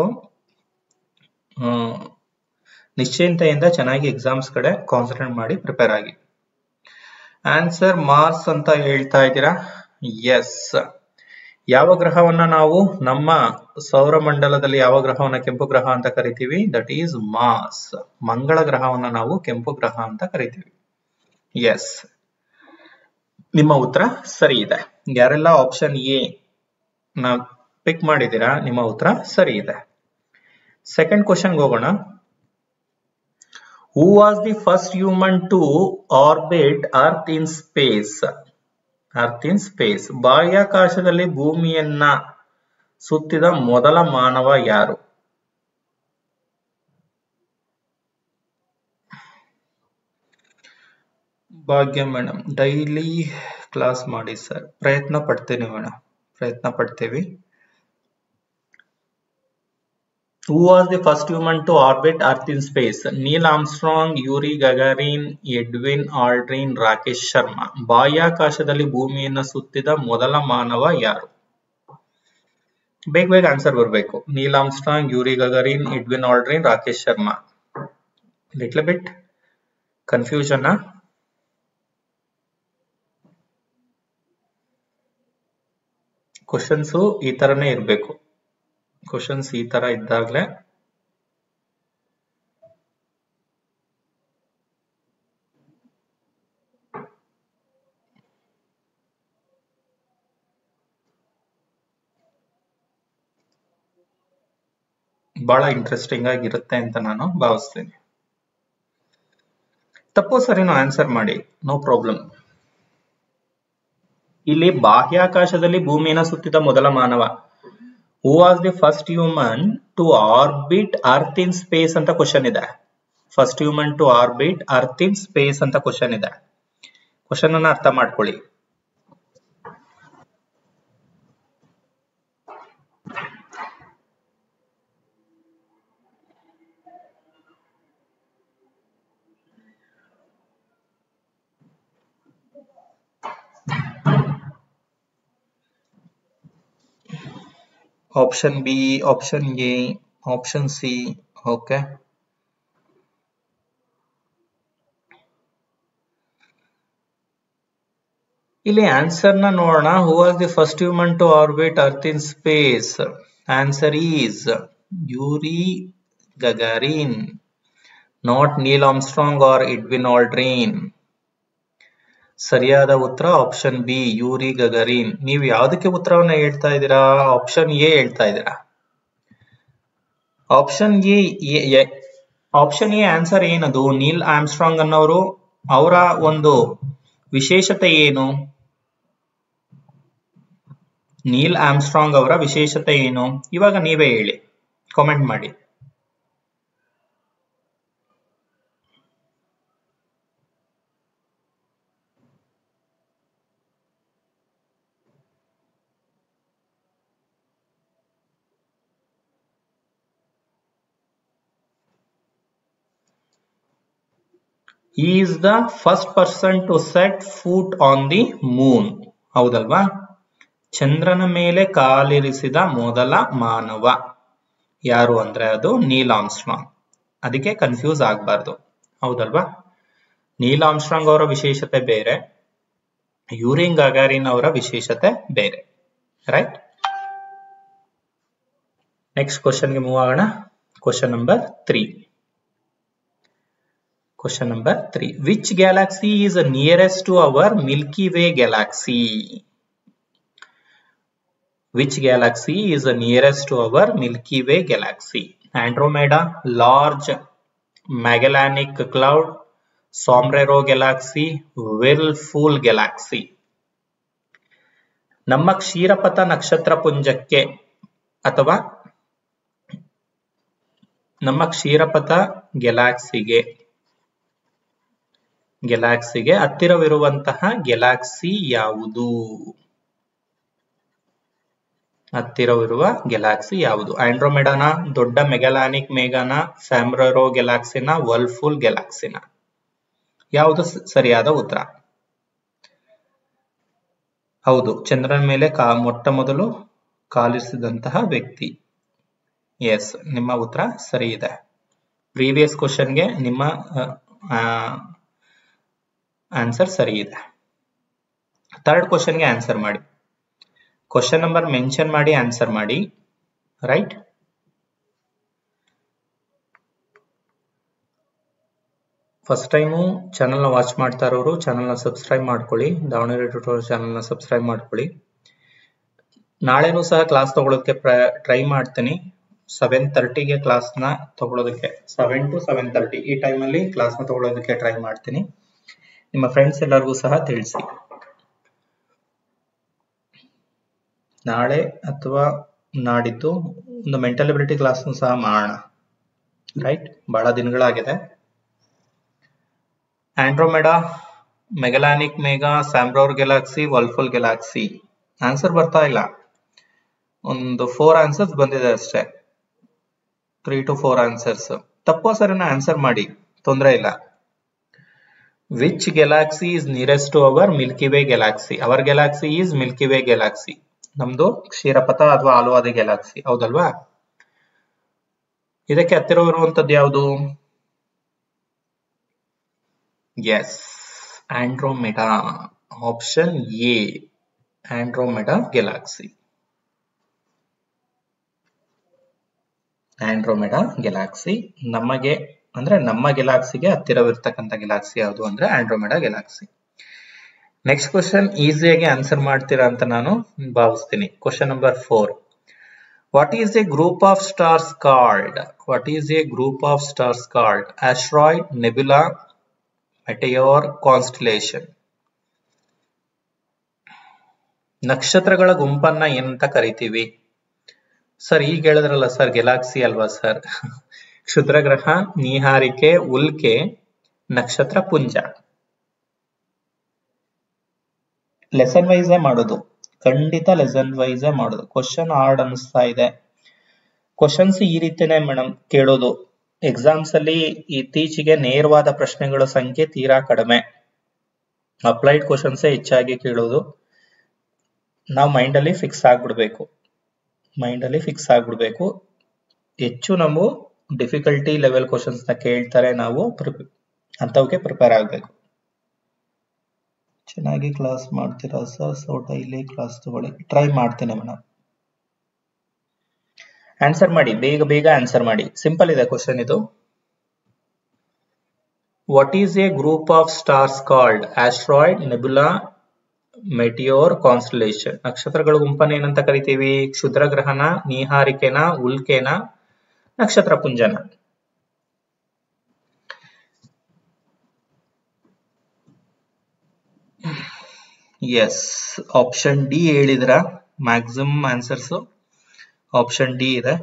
ನಿಶ್ಚಿಂತೆಯಿಂದ ಚೆನ್ನಾಗಿ ಎಕ್ಸಾಮ್ಸ್ ಕಡೆ ಕಾನ್ಸಂಟ್ರೇಟ್ ಮಾಡಿ ಪ್ರಿಪೇರ್ ಆಗಿ ಆನ್ಸರ್ ಮಾರ್ಸ್ ಅಂತ ಹೇಳ್ತಾ ಇದ್ದೀರಾ ಎಸ್ ಯಾವ ಗ್ರಹವನ್ನ ನಾವು ನಮ್ಮ ಸೌರಮಂಡಲದಲ್ಲಿ ಯಾವ ಗ್ರಹವನ್ನ ಕೆಂಪು ಗ್ರಹ ಅಂತ ಕರಿತೀವಿ ದಟ್ ಈಸ್ ಮಾಸ್ ಮಂಗಳ ಗ್ರಹವನ್ನ ನಾವು ಕೆಂಪು ಗ್ರಹ ಅಂತ ಕರಿತೀವಿ ಎಸ್ ನಿಮ್ಮ ಉತ್ತರ ಸರಿ ಇದೆ ಯಾರೆಲ್ಲ ಆಪ್ಷನ್ ಎ ನ ಪಿಕ್ ಮಾಡಿದ್ದೀರಾ ನಿಮ್ಮ ಉತ್ತರ ಸರಿ ಇದೆ ಸೆಕೆಂಡ್ ಕ್ವಶನ್ಗೆ ಹೋಗೋಣ who was the first human to orbit earth in space earth in space ಬಾಹ್ಯಾಕಾಶದಲ್ಲಿ ಭೂಮಿಯನ್ನ ಸುತ್ತಿದ ಮೊದಲ ಮಾನವ ಯಾರು ಭಾಗ್ಯ ಮೇಡಮ್ ಡೈಲಿ ಕ್ಲಾಸ್ ಮಾಡಿ ಸರ್ ಪ್ರಯತ್ನ ಪಡ್ತೀನಿ ಮೇಡಮ್ ಪ್ರಯತ್ನ ಪಡ್ತೇವಿ who was the first human to orbit earth in space Neil Armstrong Yuri Gagarin Edwin Aldrin Rakesh Sharma ಬಾಹ್ಯಾಕಾಶದಲ್ಲಿ ಭೂಮಿಯನ್ನ ಸುತ್ತಿದ ಮೊದಲ ಮಾನವ ಯಾರು ಬೇಗ ಬೇಗ ಆನ್ಸರ್ ಬರಬೇಕು Neil Armstrong Yuri Gagarin Edwin Aldrin Rakesh Sharma little bit confusion questions ಈ ತರನೇ ಇರಬೇಕು ಕ್ವಶನ್ಸ್ ಈ ತರ ಇದ್ದಾಗಲೇ ಬಹಳ ಇಂಟ್ರೆಸ್ಟಿಂಗ್ ಆಗಿರುತ್ತೆ ಅಂತ ನಾನು ಭಾವಿಸ್ತೀನಿ ತಪ್ಪು ಸರಿನೋ ಆನ್ಸರ್ ಮಾಡಿ ನೋ ಪ್ರಾಬ್ಲಮ್ ಇಲ್ಲಿ ಬಾಹ್ಯಾಕಾಶದಲ್ಲಿ ಭೂಮಿಯನ್ನು ಸುತ್ತಿದ ಮೊದಲ ಮಾನವ who was the first human to orbit earth in space ಅಂತ ಕ್ವಶನ್ ಇದೆ first human to orbit earth in space ಅಂತ ಕ್ವಶನ್ ಇದೆ ಕ್ವಶನ್ ಅನ್ನ ಅರ್ಥ ಮಾಡ್ಕೊಳ್ಳಿ option B option A option C okay ಇಲ್ಲಿ ಆನ್ಸರ್ ನ ನೋಡೋಣ who was the first human to orbit earth in space answer is Yuri Gagarin not Neil Armstrong R Edwin Aldrin ಸರಿಯಾದ ಉತ್ತರ ಆಪ್ಷನ್ ಬಿ ಯೂರಿ ಗಗರಿನ್ ನೀವು ಯಾವುದಕ್ಕೆ ಉತ್ತರವನ್ನ ಹೇಳ್ತಾ ಇದ್ದೀರಾ ಆಪ್ಷನ್ ಎ ಹೇಳ್ತಾ ಇದ್ದೀರಾ option A option A answer ಏನದು ನೀಲ್ ಆಮ್ಸ್ಟ್ರಾಂಗ್ ಅನ್ನೋರು ಅವರ ಒಂದು ವಿಶೇಷತೆ ಏನು ನೀಲ್ ಆಮ್ಸ್ಟ್ರಾಂಗ್ ಅವರ ವಿಶೇಷತೆ ಏನು ಇವಾಗ ನೀವೇ ಹೇಳಿ ಕಾಮೆಂಟ್ ಮಾಡಿ he is the first person to set foot on the moon ಹೌದಲ್ವಾ ಚಂದ್ರನ ಮೇಲೆ ಕಾಲಿರಿಸಿದ ಮೊದಲ ಮಾನವ ಯಾರು ಅಂದ್ರೆ ಅದು ನೀಲ್ ಆಮ್ಸ್ಟ್ರಾಂಗ್ ಅದಕ್ಕೆ ಕನ್ಫ್ಯೂಸ್ ಆಗಬಾರ್ದು ಹೌದಲ್ವಾ ನೀಲ್ ಆಮ್ಸ್ಟ್ರಾಂಗ್ ಅವರ ವಿಶೇಷತೆ ಬೇರೆ ಯೂರಿನ್ ಗಗಾರಿನ್ ಅವರ ವಿಶೇಷತೆ ಬೇರೆ ರೈಟ್ ನೆಕ್ಸ್ಟ್ ಕ್ವಶನ್ಗೆ ಮೂವ್ ಆಗೋಣ question number three Question number three. Which galaxy is nearest to our Milky Way galaxy? Which galaxy is nearest to our Milky Way galaxy? Andromeda, Large Magellanic Cloud, Sombrero Galaxy, Whirlpool Galaxy. ನಮ್ಮ ಕ್ಷೀರಪಥ ನಕ್ಷತ್ರ ಪುಂಜಕ್ಕೆ ಅಥವಾ ನಮ್ಮ ಕ್ಷೀರಪಥ ಗೆಲಾಕ್ಸಿಗೆ ಗೆಲಾಕ್ಸಿಗೆ ಹತ್ತಿರವಿರುವಂತಹ galaxy ಯಾವುದು ಹತ್ತಿರವಿರುವ galaxy ಯಾವುದು ಆಂಡ್ರೋಮೆಡಾನ ದೊಡ್ಡ ಮೆಗಲಾನಿಕ್ ಮೇಘನ ಸ್ಯಾಮ್ರರೋ ಗೆಲಾಕ್ಸಿನ ವರ್ಲ್ಫುಲ್ ಗೆಲಾಕ್ಸಿನ ಯಾವುದು ಸರಿಯಾದ ಉತ್ತರ ಹೌದು ಚಂದ್ರನ ಮೇಲೆ ಕಾ ಮೊಟ್ಟ ಮೊದಲು ಕಾಲಿಸಿದಂತಹ ವ್ಯಕ್ತಿ ಎಸ್ ನಿಮ್ಮ ಉತ್ತರ ಸರಿ ಇದೆ ಪ್ರೀವಿಯಸ್ ಕ್ವಶನ್ಗೆ ನಿಮ್ಮ ಆನ್ಸರ್ ಸರಿ ಇದೆ ಥರ್ಡ್ ಕ್ವಶನ್ಗೆ ಆನ್ಸರ್ ಮಾಡಿ ಕ್ವಶನ್ ನಂಬರ್ ಮೆನ್ಷನ್ ಮಾಡಿ ಆನ್ಸರ್ ಮಾಡಿ ರೈಟ್ ಫಸ್ಟ್ ಟೈಮು ಚಾನಲ್ನ ವಾಚ್ ಮಾಡ್ತಾ ಇರೋರು ಚಾನಲ್ನ ಸಬ್ಸ್ಕ್ರೈಬ್ ಮಾಡ್ಕೊಳ್ಳಿ ದಾವಣಗೆರೆ ಟ್ಯೂಟೋರಿಯಲ್ ಚಾನಲ್ನ ಸಬ್ಸ್ಕ್ರೈಬ್ ಮಾಡ್ಕೊಳ್ಳಿ ನಾಳೆನೂ ಸಹ ಕ್ಲಾಸ್ ತಗೊಳ್ಳೋದಕ್ಕೆ ಟ್ರೈ ಮಾಡ್ತೀನಿ ಸೆವೆನ್ ತರ್ಟಿಗೆ ಕ್ಲಾಸ್ನ ತಗೊಳ್ಳೋದಕ್ಕೆ ಸೆವೆನ್ ಟು ಸೆವೆನ್ ತರ್ಟಿ ಈ ಟೈಮಲ್ಲಿ ಕ್ಲಾಸ್ನ ತಗೊಳ್ಳೋದಕ್ಕೆ ಟ್ರೈ ಮಾಡ್ತೀನಿ ನಿಮ್ಮ ಫ್ರೆಂಡ್ಸ್ ಎಲ್ಲರಿಗೂ ಸಹ ತಿಳಿಸಿ ನಾಳೆ ಅಥವಾ ನಾಡಿದ್ದು ಒಂದು ಮೆಂಟಲ್ ಎಬಿಲಿಟಿ ಕ್ಲಾಸ್ನು ಸಹ ಮಾಡೋಣ ರೈಟ್ ಬಹಳ ದಿನಗಳಾಗಿದೆ ಆಂಡ್ರೋಮೆಡಾ ಮೆಗಲಾನಿಕ್ ಮೇಗಾ Sombrero galaxy Whirlpool galaxy answer ಬರ್ತಾ ಇಲ್ಲ ಒಂದು ಫೋರ್ ಆನ್ಸರ್ಸ್ ಬಂದಿದೆ ಅಷ್ಟೇ ತ್ರೀ ಟು ಫೋರ್ ಆನ್ಸರ್ಸ್ ತಪ್ಪೋ ಸರಿನ ಆನ್ಸರ್ ಮಾಡಿ ತೊಂದರೆ ಇಲ್ಲ which galaxy is nearest to our Milky Way galaxy our galaxy is Milky Way galaxy ನಮ್ದು ಕ್ಷೀರಪಥ ಅಥವಾ ಆಲುವಾದಿ ಗೆಲಾಕ್ಸಿ ಹೌದಲ್ವಾ ಇದಕ್ಕೆ ಹತ್ತಿರವಿರುವಂತದ್ದು ಯಾವುದು yes Andromeda option A Andromeda galaxy Andromeda galaxy ನಮಗೆ ಅಂದ್ರೆ ನಮ್ಮ ಗೆಲಾಕ್ಸಿಗೆ ಹತ್ತಿರವಿರ್ತಕ್ಕಂಥ ಗೆಲಾಕ್ಸಿ ಯಾವುದು ಅಂದ್ರೆ ಆಂಡ್ರೋಮೆಡಾ ಗೆಲಾಕ್ಸಿ ನೆಕ್ಸ್ಟ್ ಕ್ವಶನ್ ಈಸಿಯಾಗಿ ಆನ್ಸರ್ ಮಾಡ್ತೀರಾ ಅಂತ ನಾನು ಭಾವಿಸ್ತೀನಿ question number four what is a group of stars called what is a group of stars called asteroid nebula meteor constellation ನಕ್ಷತ್ರಗಳ ಗುಂಪನ್ನ ಏನಂತ ಕರಿತೀವಿ ಸರ್ ಈಗ ಹೇಳಿದ್ರಲ್ಲ ಸರ್ ಗೆಲಾಕ್ಸಿ ಅಲ್ವಾ ಸರ್ ಕ್ಷುದ್ರಗ್ರಹ ನೀಹಾರಿಕೆ ಉಲ್ಕೆ ನಕ್ಷತ್ರ ಪುಂಜ ಲೆಸನ್ ವೈಸೇ ಮಾಡೋದು ಖಂಡಿತ ಲೆಸನ್ ವೈಸೇ ಮಾಡೋದು ಕ್ವಶನ್ ಹಾರ್ಡ್ ಅನಿಸ್ತಾ ಇದೆ ಕ್ವಶನ್ಸ್ ಈ ರೀತಿನೇ ಮೇಡಮ್ ಕೇಳೋದು ಎಕ್ಸಾಮ್ಸ್ ಅಲ್ಲಿ ಇತ್ತೀಚೆಗೆ ನೇರವಾದ ಪ್ರಶ್ನೆಗಳ ಸಂಖ್ಯೆ ತೀರಾ ಕಡಿಮೆ ಅಪ್ಲೈಡ್ ಕ್ವಶನ್ಸೇ ಹೆಚ್ಚಾಗಿ ಕೇಳೋದು ನಾವು ಮೈಂಡ್ ಅಲ್ಲಿ ಫಿಕ್ಸ್ ಆಗ್ಬಿಡ್ಬೇಕು ಮೈಂಡ್ ಅಲ್ಲಿ ಫಿಕ್ಸ್ ಆಗ್ಬಿಡ್ಬೇಕು ಹೆಚ್ಚು ನಾವು ಡಿಫಿಕಲ್ಟಿ ಲೆವೆಲ್ ಕ್ವಶನ್ಸ್ ನ ಕೇಳ್ತಾರೆ ನಾವು ಅಂತವಕ್ಕೆ ಪ್ರಿಪೇರ್ ಆಗ್ಬೇಕು ಚೆನ್ನಾಗಿ ಕ್ಲಾಸ್ ಮಾಡ್ತೀರಾ ಸರ್ ಸೊ ಡೈಲಿ ಕ್ಲಾಸ್ ತಗೊಳ್ಳಿ ಟ್ರೈ ಮಾಡ್ತೀನಿ ಮೇಡಮ್ ಆನ್ಸರ್ ಮಾಡಿ ಬೇಗ ಬೇಗ ಆನ್ಸರ್ ಮಾಡಿ ಸಿಂಪಲ್ ಇದೆ ಕ್ವಶನ್ ಇದು what is a group of stars called asteroid nebula meteor constellation ನಕ್ಷತ್ರಗಳ ಗುಂಪನ್ನ ಏನಂತ ಕರಿತೀವಿ ಕ್ಷುದ್ರ ಗ್ರಹನ ನೀಹಾರಿಕೆನ ಉಲ್ಕೆನ ನಕ್ಷತ್ರ ಪುಂಜನ ಎಸ್ ಆಪ್ಷನ್ ಡಿ ಹೇಳಿದ್ರ ಮ್ಯಾಕ್ಸಿಮಮ್ ಆನ್ಸರ್ಸ್ ಆಪ್ಷನ್ ಡಿ ಇದೆ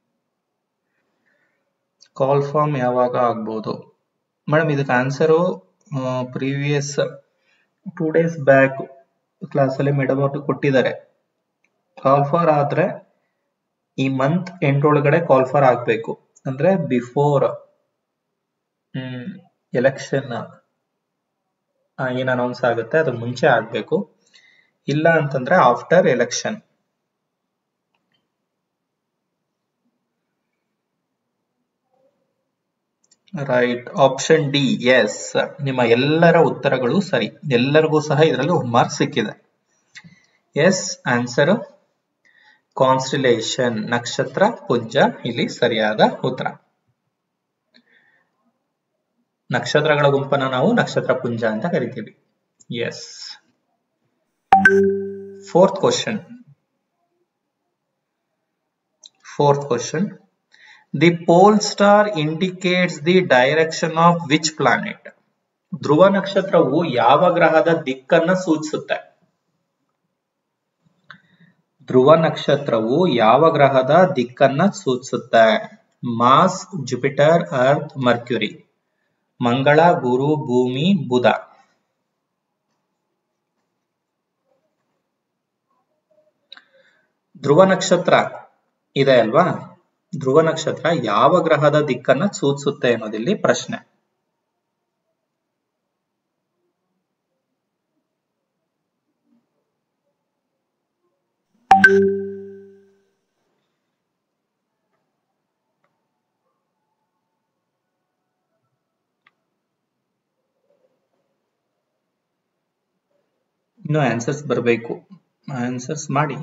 ಕಾಲ್ ಫಾರ್ಮ್ ಯಾವಾಗ ಆಗ್ಬೋದು ಮೇಡಮ್ ಇದಕ್ಕೆ answer previous two days back ಕ್ಲಾಸಲ್ಲಿ ಮೇಡಮ್ ಅವರು ಕೊಟ್ಟಿದ್ದಾರೆ ಕಾಲ್ ಫಾರ್ ಆದ್ರೆ ಈ ಮಂತ್ ಎಂಡ್ ಒಳಗಡೆ ಕಾಲ್ ಫಾರ್ ಆಗ್ಬೇಕು ಅಂದ್ರೆ ಬಿಫೋರ್ ಹ್ಮ್ ಎಲೆಕ್ಷನ್ ಏನ್ ಅನೌನ್ಸ್ ಆಗುತ್ತೆ ಅದು ಮುಂಚೆ ಆಗ್ಬೇಕು ಇಲ್ಲ ಅಂತಂದ್ರೆ after election right option D yes ನಿಮ್ಮ ಎಲ್ಲರ ಉತ್ತರಗಳು ಸರಿ ಎಲ್ಲರಿಗೂ ಸಹ ಇದರಲ್ಲಿ ಒಂದು ಮಾರ್ಕ್ ಸಿಕ್ಕಿದೆ ಎಸ್ ಆನ್ಸರ್ ಕಾನ್ಸ್ಟಿಲೇಷನ್ ನಕ್ಷತ್ರ ಪುಂಜ ಇಲ್ಲಿ ಸರಿಯಾದ ಉತ್ತರ ನಕ್ಷತ್ರಗಳ ಗುಂಪನ್ನ ನಾವು ನಕ್ಷತ್ರ ಪುಂಜ ಅಂತ ಕರಿತೀವಿ yes fourth question Fourth question. The pole star indicates the direction of which planet? ಧ್ರುವ ನಕ್ಷತ್ರವು ಯಾವ ಗ್ರಹದ ದಿಕ್ಕನ್ನ ಸೂಚಿಸುತ್ತೆ ಧ್ರುವ ನಕ್ಷತ್ರವು ಯಾವ ಗ್ರಹದ ದಿಕ್ಕನ್ನ ಸೂಚಿಸುತ್ತೆ ಮಾಸ್ ಜುಪಿಟರ್ ಅರ್ತ್ ಮರ್ಕ್ಯುರಿ ಮಂಗಳ ಗುರು ಭೂಮಿ ಬುಧ ಧ್ರುವ ನಕ್ಷತ್ರ ಇದೆ ಅಲ್ವಾ ಧ್ರುವ ನಕ್ಷತ್ರ ಯಾವ ಗ್ರಹದ ದಿಕ್ಕನ್ನ ಸೂಚಿಸುತ್ತೆ ಅನ್ನೋದಿಲ್ಲಿ ಪ್ರಶ್ನೆ ಇನ್ನು ಆನ್ಸರ್ಸ್ ಬರಬೇಕು ಆನ್ಸರ್ಸ್ ಮಾಡಿ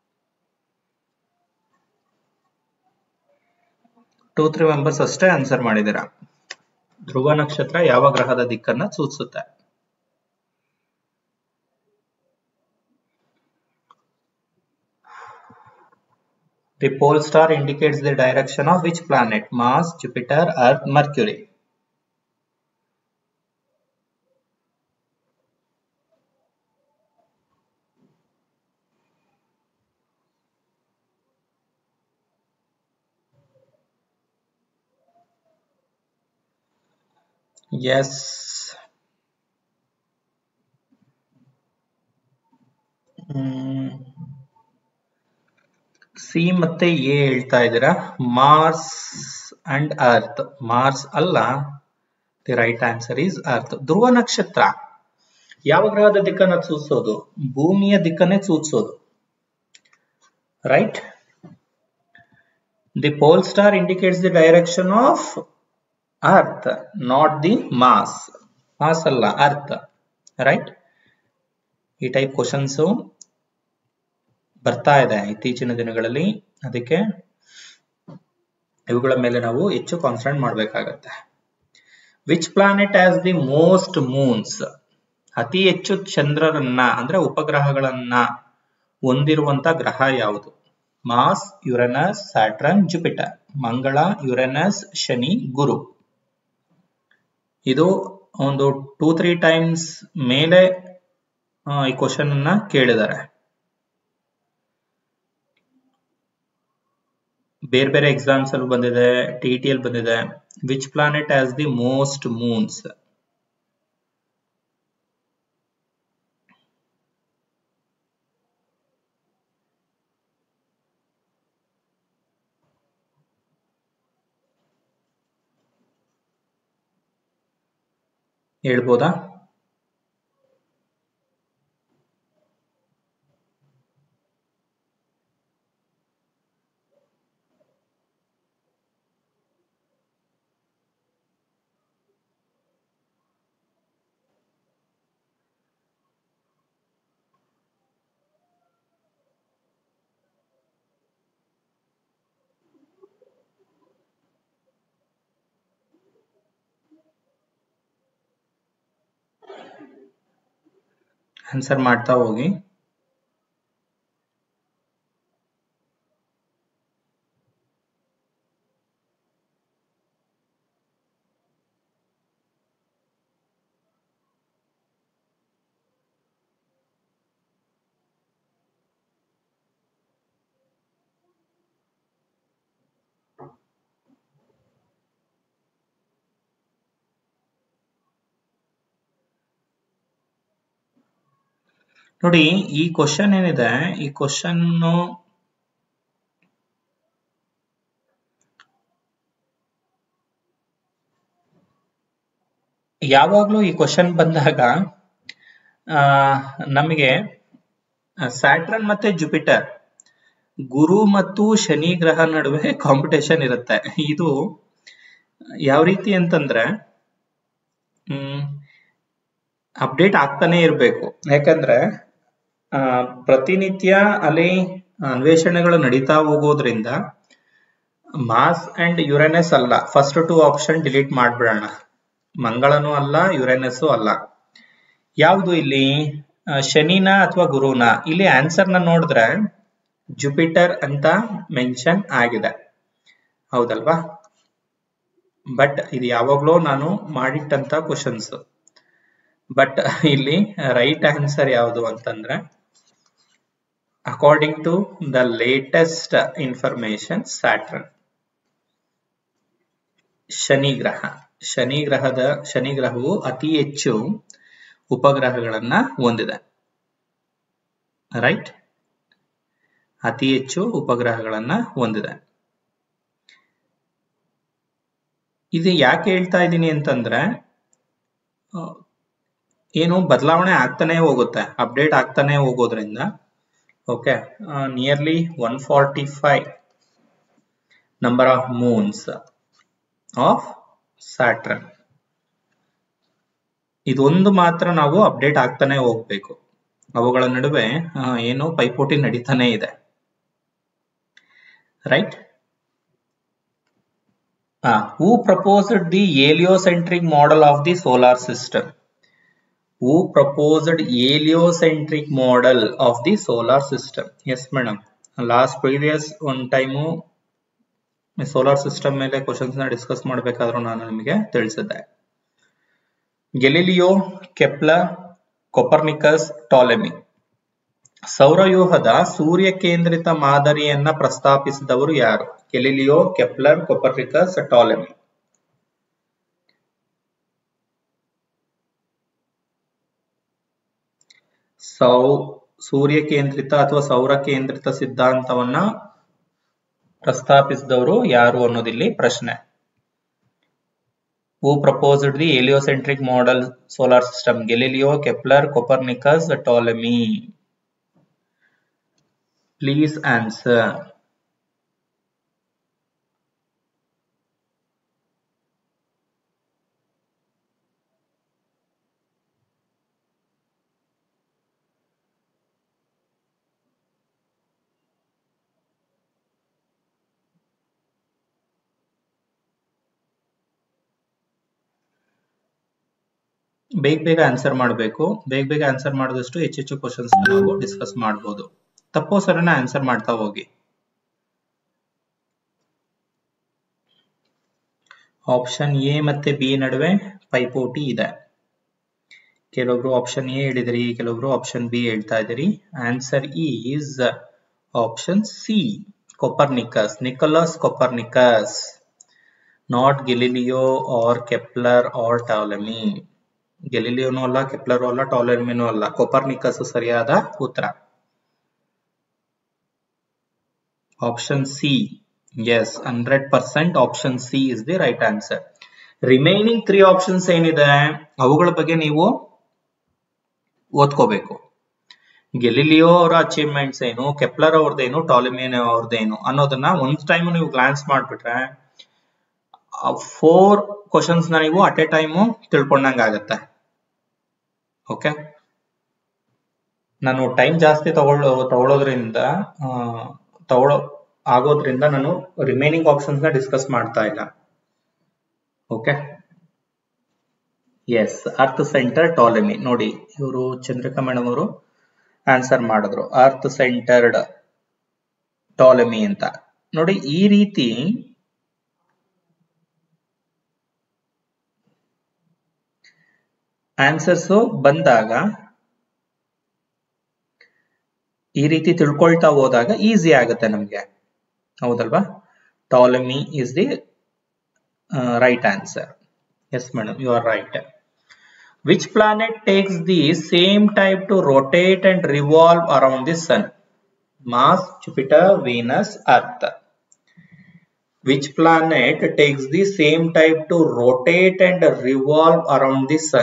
ಟೂ ತ್ರೀ ಮೆಂಬರ್ಸ್ ಅಷ್ಟೇ ಆನ್ಸರ್ ಮಾಡಿದ್ದೀರಾ ಧ್ರುವ ನಕ್ಷತ್ರ ಯಾವ ಗ್ರಹದ ದಿಕ್ಕನ್ನ ಸೂಚಿಸುತ್ತೆ The pole star indicates the direction of which planet? Mars, Jupiter, Earth, Mercury. Yes. Hmm. C ಮತ್ತೆ ಎ ಹೇಳ್ತಾ ಇದ್ದೀರಾ ಮಾರ್ಸ್ ಅಂಡ್ ಅರ್ತ್ ಮಾರ್ಸ್ ಅಲ್ಲ the right answer is Earth ಧ್ರುವ ನಕ್ಷತ್ರ ಯಾವ ಗ್ರಹದ ದಿಕ್ಕನ್ನ ಸೂಚಿಸೋದು ಭೂಮಿಯ ದಿಕ್ಕನ್ನೇ ಸೂಚಿಸೋದು right the pole star indicates the direction of Earth not the Mars Mars ಅಲ್ಲ ಅರ್ತ್ ರೈಟ್ ಈ ಟೈಪ್ ಕ್ವಶನ್ಸು ಬರ್ತಾ ಇದೆ ಇತ್ತೀಚಿನ ದಿನಗಳಲ್ಲಿ ಅದಕ್ಕೆ ಇವುಗಳ ಮೇಲೆ ನಾವು ಹೆಚ್ಚು ಕಾನ್ಸಂಟ್ರೇಟ್ ಮಾಡಬೇಕಾಗತ್ತೆ which planet has the most moons ಅತಿ ಹೆಚ್ಚು ಚಂದ್ರರನ್ನ ಅಂದ್ರೆ ಉಪಗ್ರಹಗಳನ್ನ ಹೊಂದಿರುವಂತ ಗ್ರಹ ಯಾವುದು ಮಾಸ್ ಯುರನಸ್ ಸ್ಯಾಟ್ರನ್ ಜುಪಿಟರ್ ಮಂಗಳ ಯುರೆನಸ್ ಶನಿ ಗುರು ಇದು ಒಂದು ಟೂ ತ್ರೀ ಟೈಮ್ಸ್ ಮೇಲೆ ಈ ಕ್ವಶನ್ ಅನ್ನ ಕೇಳಿದ್ದಾರೆ ಬೇರೆ ಬೇರೆ ಎಕ್ಸಾಮ್ಸ್ ಅಲ್ಲಿ ಬಂದಿದೆ ಟಿ ಟಿ ಅಲ್ಲಿ ಬಂದಿದೆ which planet has the most moons ಹೇಳ್ಬೋದಾ ಆನ್ಸರ್ ಮಾಡ್ತಾ ಹೋಗಿ ನೋಡಿ ಈ ಕ್ವಶನ್ ಏನಿದೆ ಈ ಕ್ವಶನ್ ಯಾವಾಗ್ಲೂ ಈ ಕ್ವಶನ್ ಬಂದಾಗ ಆ ನಮಗೆ ಸ್ಯಾಟ್ರನ್ ಮತ್ತೆ ಜುಪಿಟರ್ ಗುರು ಮತ್ತು ಶನಿ ಗ್ರಹ ನಡುವೆ ಕಾಂಪಿಟೇಷನ್ ಇರುತ್ತೆ ಇದು ಯಾವ ರೀತಿ ಅಂತಂದ್ರೆ ಹ್ಮ್ ಅಪ್ಡೇಟ್ ಆಗ್ತಾನೆ ಇರಬೇಕು ಯಾಕಂದ್ರೆ ಆ ಪ್ರತಿನಿತ್ಯ ಅಲ್ಲಿ ಅನ್ವೇಷಣೆಗಳು ನಡೀತಾ ಹೋಗೋದ್ರಿಂದ ಮಾಸ್ ಅಂಡ್ ಯುರೆನಸ್ ಅಲ್ಲ ಫಸ್ಟ್ ಟು ಆಪ್ಷನ್ ಡಿಲೀಟ್ ಮಾಡ್ಬಿಡೋಣ ಮಂಗಳನೂ ಅಲ್ಲ ಯುರೆನಸ್ ಅಲ್ಲ ಯಾವುದು ಇಲ್ಲಿ ಶನಿನ ಅಥವಾ ಗುರುನ ಇಲ್ಲಿ ಆನ್ಸರ್ ನ ನೋಡಿದ್ರೆ ಜುಪಿಟರ್ ಅಂತ ಮೆನ್ಷನ್ ಆಗಿದೆ ಹೌದಲ್ವಾ ಬಟ್ ಇದು ಯಾವಾಗ್ಲೂ ನಾನು ಮಾಡಿಟ್ಟಂತ ಕ್ವಶನ್ಸ್ ಬಟ್ ಇಲ್ಲಿ ರೈಟ್ ಆನ್ಸರ್ ಯಾವುದು ಅಂತಂದ್ರೆ according to the latest information Saturn ಶನಿ ಗ್ರಹ ಶನಿ ಗ್ರಹದ ಶನಿ ಗ್ರಹವು ಅತಿ ಹೆಚ್ಚು ಉಪಗ್ರಹಗಳನ್ನ ಹೊಂದಿದೆ ರೈಟ್ ಅತಿ ಹೆಚ್ಚು ಉಪಗ್ರಹಗಳನ್ನ ಹೊಂದಿದೆ ಇದು ಯಾಕೆ ಹೇಳ್ತಾ ಇದ್ದೀನಿ ಅಂತಂದ್ರೆ ಏನು ಬದಲಾವಣೆ ಆಗ್ತಾನೆ ಹೋಗುತ್ತೆ ಅಪ್ಡೇಟ್ ಆಗ್ತಾನೆ ಹೋಗೋದ್ರಿಂದ okay nearly one forty five number of moons of Saturn ಇದೊಂದು ಮಾತ್ರ ನಾವು ಅಪ್ಡೇಟ್ ಆಗ್ತಾನೆ ಹೋಗ್ಬೇಕು ಅವುಗಳ ನಡುವೆ ಏನು ಪೈಪೋಟಿ ನಡೀತಾನೆ ಇದೆ right who proposed the heliocentric model of the solar system who proposed heliocentric model of the solar system yes madam last previous one time solar system ಮೇಲೆ ಕ್ವಶನ್ಸ್ ನ ಡಿಸ್ಕಸ್ ಮಾಡಬೇಕಾದ್ರೂ ನಾನು ನಿಮಗೆ ತಿಳಿಸಿದ್ದೆ ಗೆಲಿಲಿಯೋ ಕೆಪ್ಲ ಕೊಪರ್ನಿಕಸ್ ಟಾಲೆಮಿ ಸೌರವ್ಯೂಹದ ಸೂರ್ಯ ಕೇಂದ್ರಿತ ಮಾದರಿಯನ್ನ ಪ್ರಸ್ತಾಪಿಸಿದವರು ಯಾರು ಗೆಲಿಲಿಯೋ ಕೆಪ್ಲರ್ ಕೊಪರ್ನಿಕಸ್ ಟಾಲೆಮಿ ಸೌ ಸೂರ್ಯ ಕೇಂದ್ರಿತ ಅಥವಾ ಸೌರ ಕೇಂದ್ರಿತ ಸಿದ್ಧಾಂತವನ್ನ ಪ್ರಸ್ತಾಪಿಸಿದವರು ಯಾರು ಅನ್ನೋದಿಲ್ಲಿ ಪ್ರಶ್ನೆ who proposed the heliocentric model solar system Galileo Kepler Copernicus Ptolemy please answer ಬೇಗ ಬೇಗ ಆನ್ಸರ್ ಮಾಡಬೇಕು ಬೇಗ ಬೇಗ ಆನ್ಸರ್ ಮಾಡಿದಷ್ಟು ಹೆಚ್ಚೆಚ್ಚು ಕ್ವಶನ್ಸ್ ನಾವು ಡಿಸ್ಕಸ್ ಮಾಡಬಹುದು ತಪ್ಪೋ ಸರನ ಆನ್ಸರ್ ಮಾಡ್ತಾ ಹೋಗಿ ಆಪ್ಷನ್ ಎ ಮತ್ತೆ ಬಿ ನಡುವೆ ಪೈಪೋಟಿ ಇದೆ ಕೆಲವೊಬ್ರು ಆಪ್ಷನ್ ಎ ಹೇಳಿದ್ರಿ ಕೆಲವೊಬ್ರು ಆಪ್ಷನ್ ಬಿ ಹೇಳ್ತಾ ಇದ್ದೀರಿ answer is option C Copernicus Nicolas Copernicus not Galileo or Kepler or Ptolemy ಗೆಲಿಲಿಯೋನೂ ಅಲ್ಲ ಕೆಪ್ಲರು ಅಲ್ಲ ಟಾಲಮಿನೂ ಅಲ್ಲ ಕೊಪರ್ನಿಕಸ್ ಸರಿಯಾದ ಉತ್ತರ option C yes hundred percent option C is the right answer remaining three options ಏನಿದೆ ಅವುಗಳ ಬಗ್ಗೆ ನೀವು ಓದ್ಕೋಬೇಕು ಗೆಲಿಲಿಯೋ ಅವರ ಅಚೀವ್ಮೆಂಟ್ಸ್ ಏನು ಕೆಪ್ಲರ್ ಅವ್ರದ್ದೇನು ಟಾಲಿಮಿಯನ್ ಅವ್ರದ್ದೇನು ಅನ್ನೋದನ್ನ ಒಂದ್ ಟೈಮ್ ನೀವು ಗ್ಲಾನ್ಸ್ ಮಾಡ್ಬಿಟ್ರೆ ಫೋರ್ ಕ್ವಶನ್ಸ್ ನ ನೀವು ಅಟ್ ಎ ಟೈಮು ತಿಳ್ಕೊಂಡಂಗ ಆಗತ್ತೆ ಓಕೆ ನಾನು ಟೈಮ್ ಜಾಸ್ತಿ ತಗೊಳ್ಳೋ ತಗೊಳ್ಳೋದ್ರಿಂದ ತಗೊಳ್ಳೋ ಆಗೋದ್ರಿಂದ ನಾನು ರಿಮೈನಿಂಗ್ ಆಪ್ಷನ್ಸ್ ನ ಡಿಸ್ಕಸ್ ಮಾಡ್ತಾ ಇಲ್ಲ okay yes Earth center Ptolemy ನೋಡಿ ಇವರು ಚಂದ್ರಿಕಾ ಮೇಡಮ್ ಅವರು ಆನ್ಸರ್ ಮಾಡಿದ್ರು ಅರ್ತ್ ಸೆಂಟರ್ಡ್ ಟಾಲೆಮಿ ಅಂತ ನೋಡಿ ಈ ರೀತಿ ಆನ್ಸರ್ಸ್ ಬಂದಾಗ ಈ ರೀತಿ ತಿಳ್ಕೊಳ್ತಾ ಹೋದಾಗ ಈಸಿ ಆಗುತ್ತೆ ನಮ್ಗೆ ಹೌದಲ್ವಾ Ptolemy is the right answer yes madam you are right which planet takes the same type to rotate and revolve around the sun Mars Jupiter Venus Earth which planet takes the same type to rotate and revolve around the sun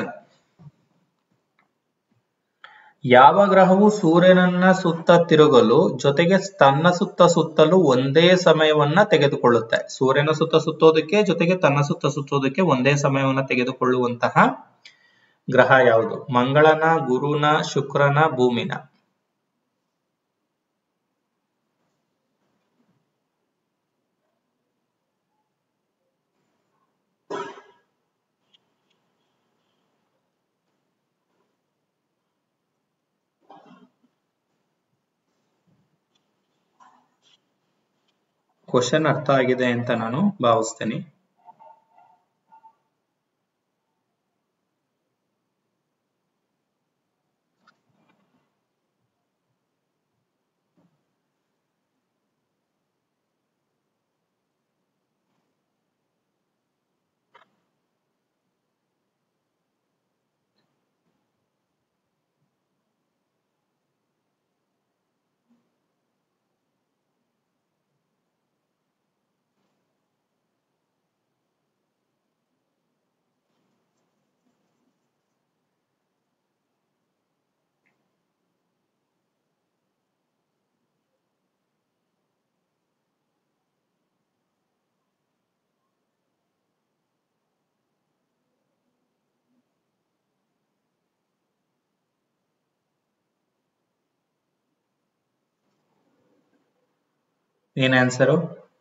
ಯಾವ ಗ್ರಹವು ಸೂರ್ಯನನ್ನ ಸುತ್ತ ತಿರುಗಲು ಜೊತೆಗೆ ತನ್ನ ಸುತ್ತ ಸುತ್ತಲು ಒಂದೇ ಸಮಯವನ್ನ ತೆಗೆದುಕೊಳ್ಳುತ್ತೆ ಸೂರ್ಯನ ಸುತ್ತ ಸುತ್ತೋದಕ್ಕೆ ಜೊತೆಗೆ ತನ್ನ ಸುತ್ತ ಸುತ್ತೋದಕ್ಕೆ ಒಂದೇ ಸಮಯವನ್ನ ತೆಗೆದುಕೊಳ್ಳುವಂತಹ ಗ್ರಹ ಯಾವುದು ಮಂಗಳನ ಗುರುನ ಶುಕ್ರನ ಭೂಮಿನ ಕ್ವಶನ್ ಅರ್ಥ ಆಗಿದೆ ಅಂತ ನಾನು ಭಾವಿಸ್ತೇನೆ ಏನ್ ಆನ್ಸರು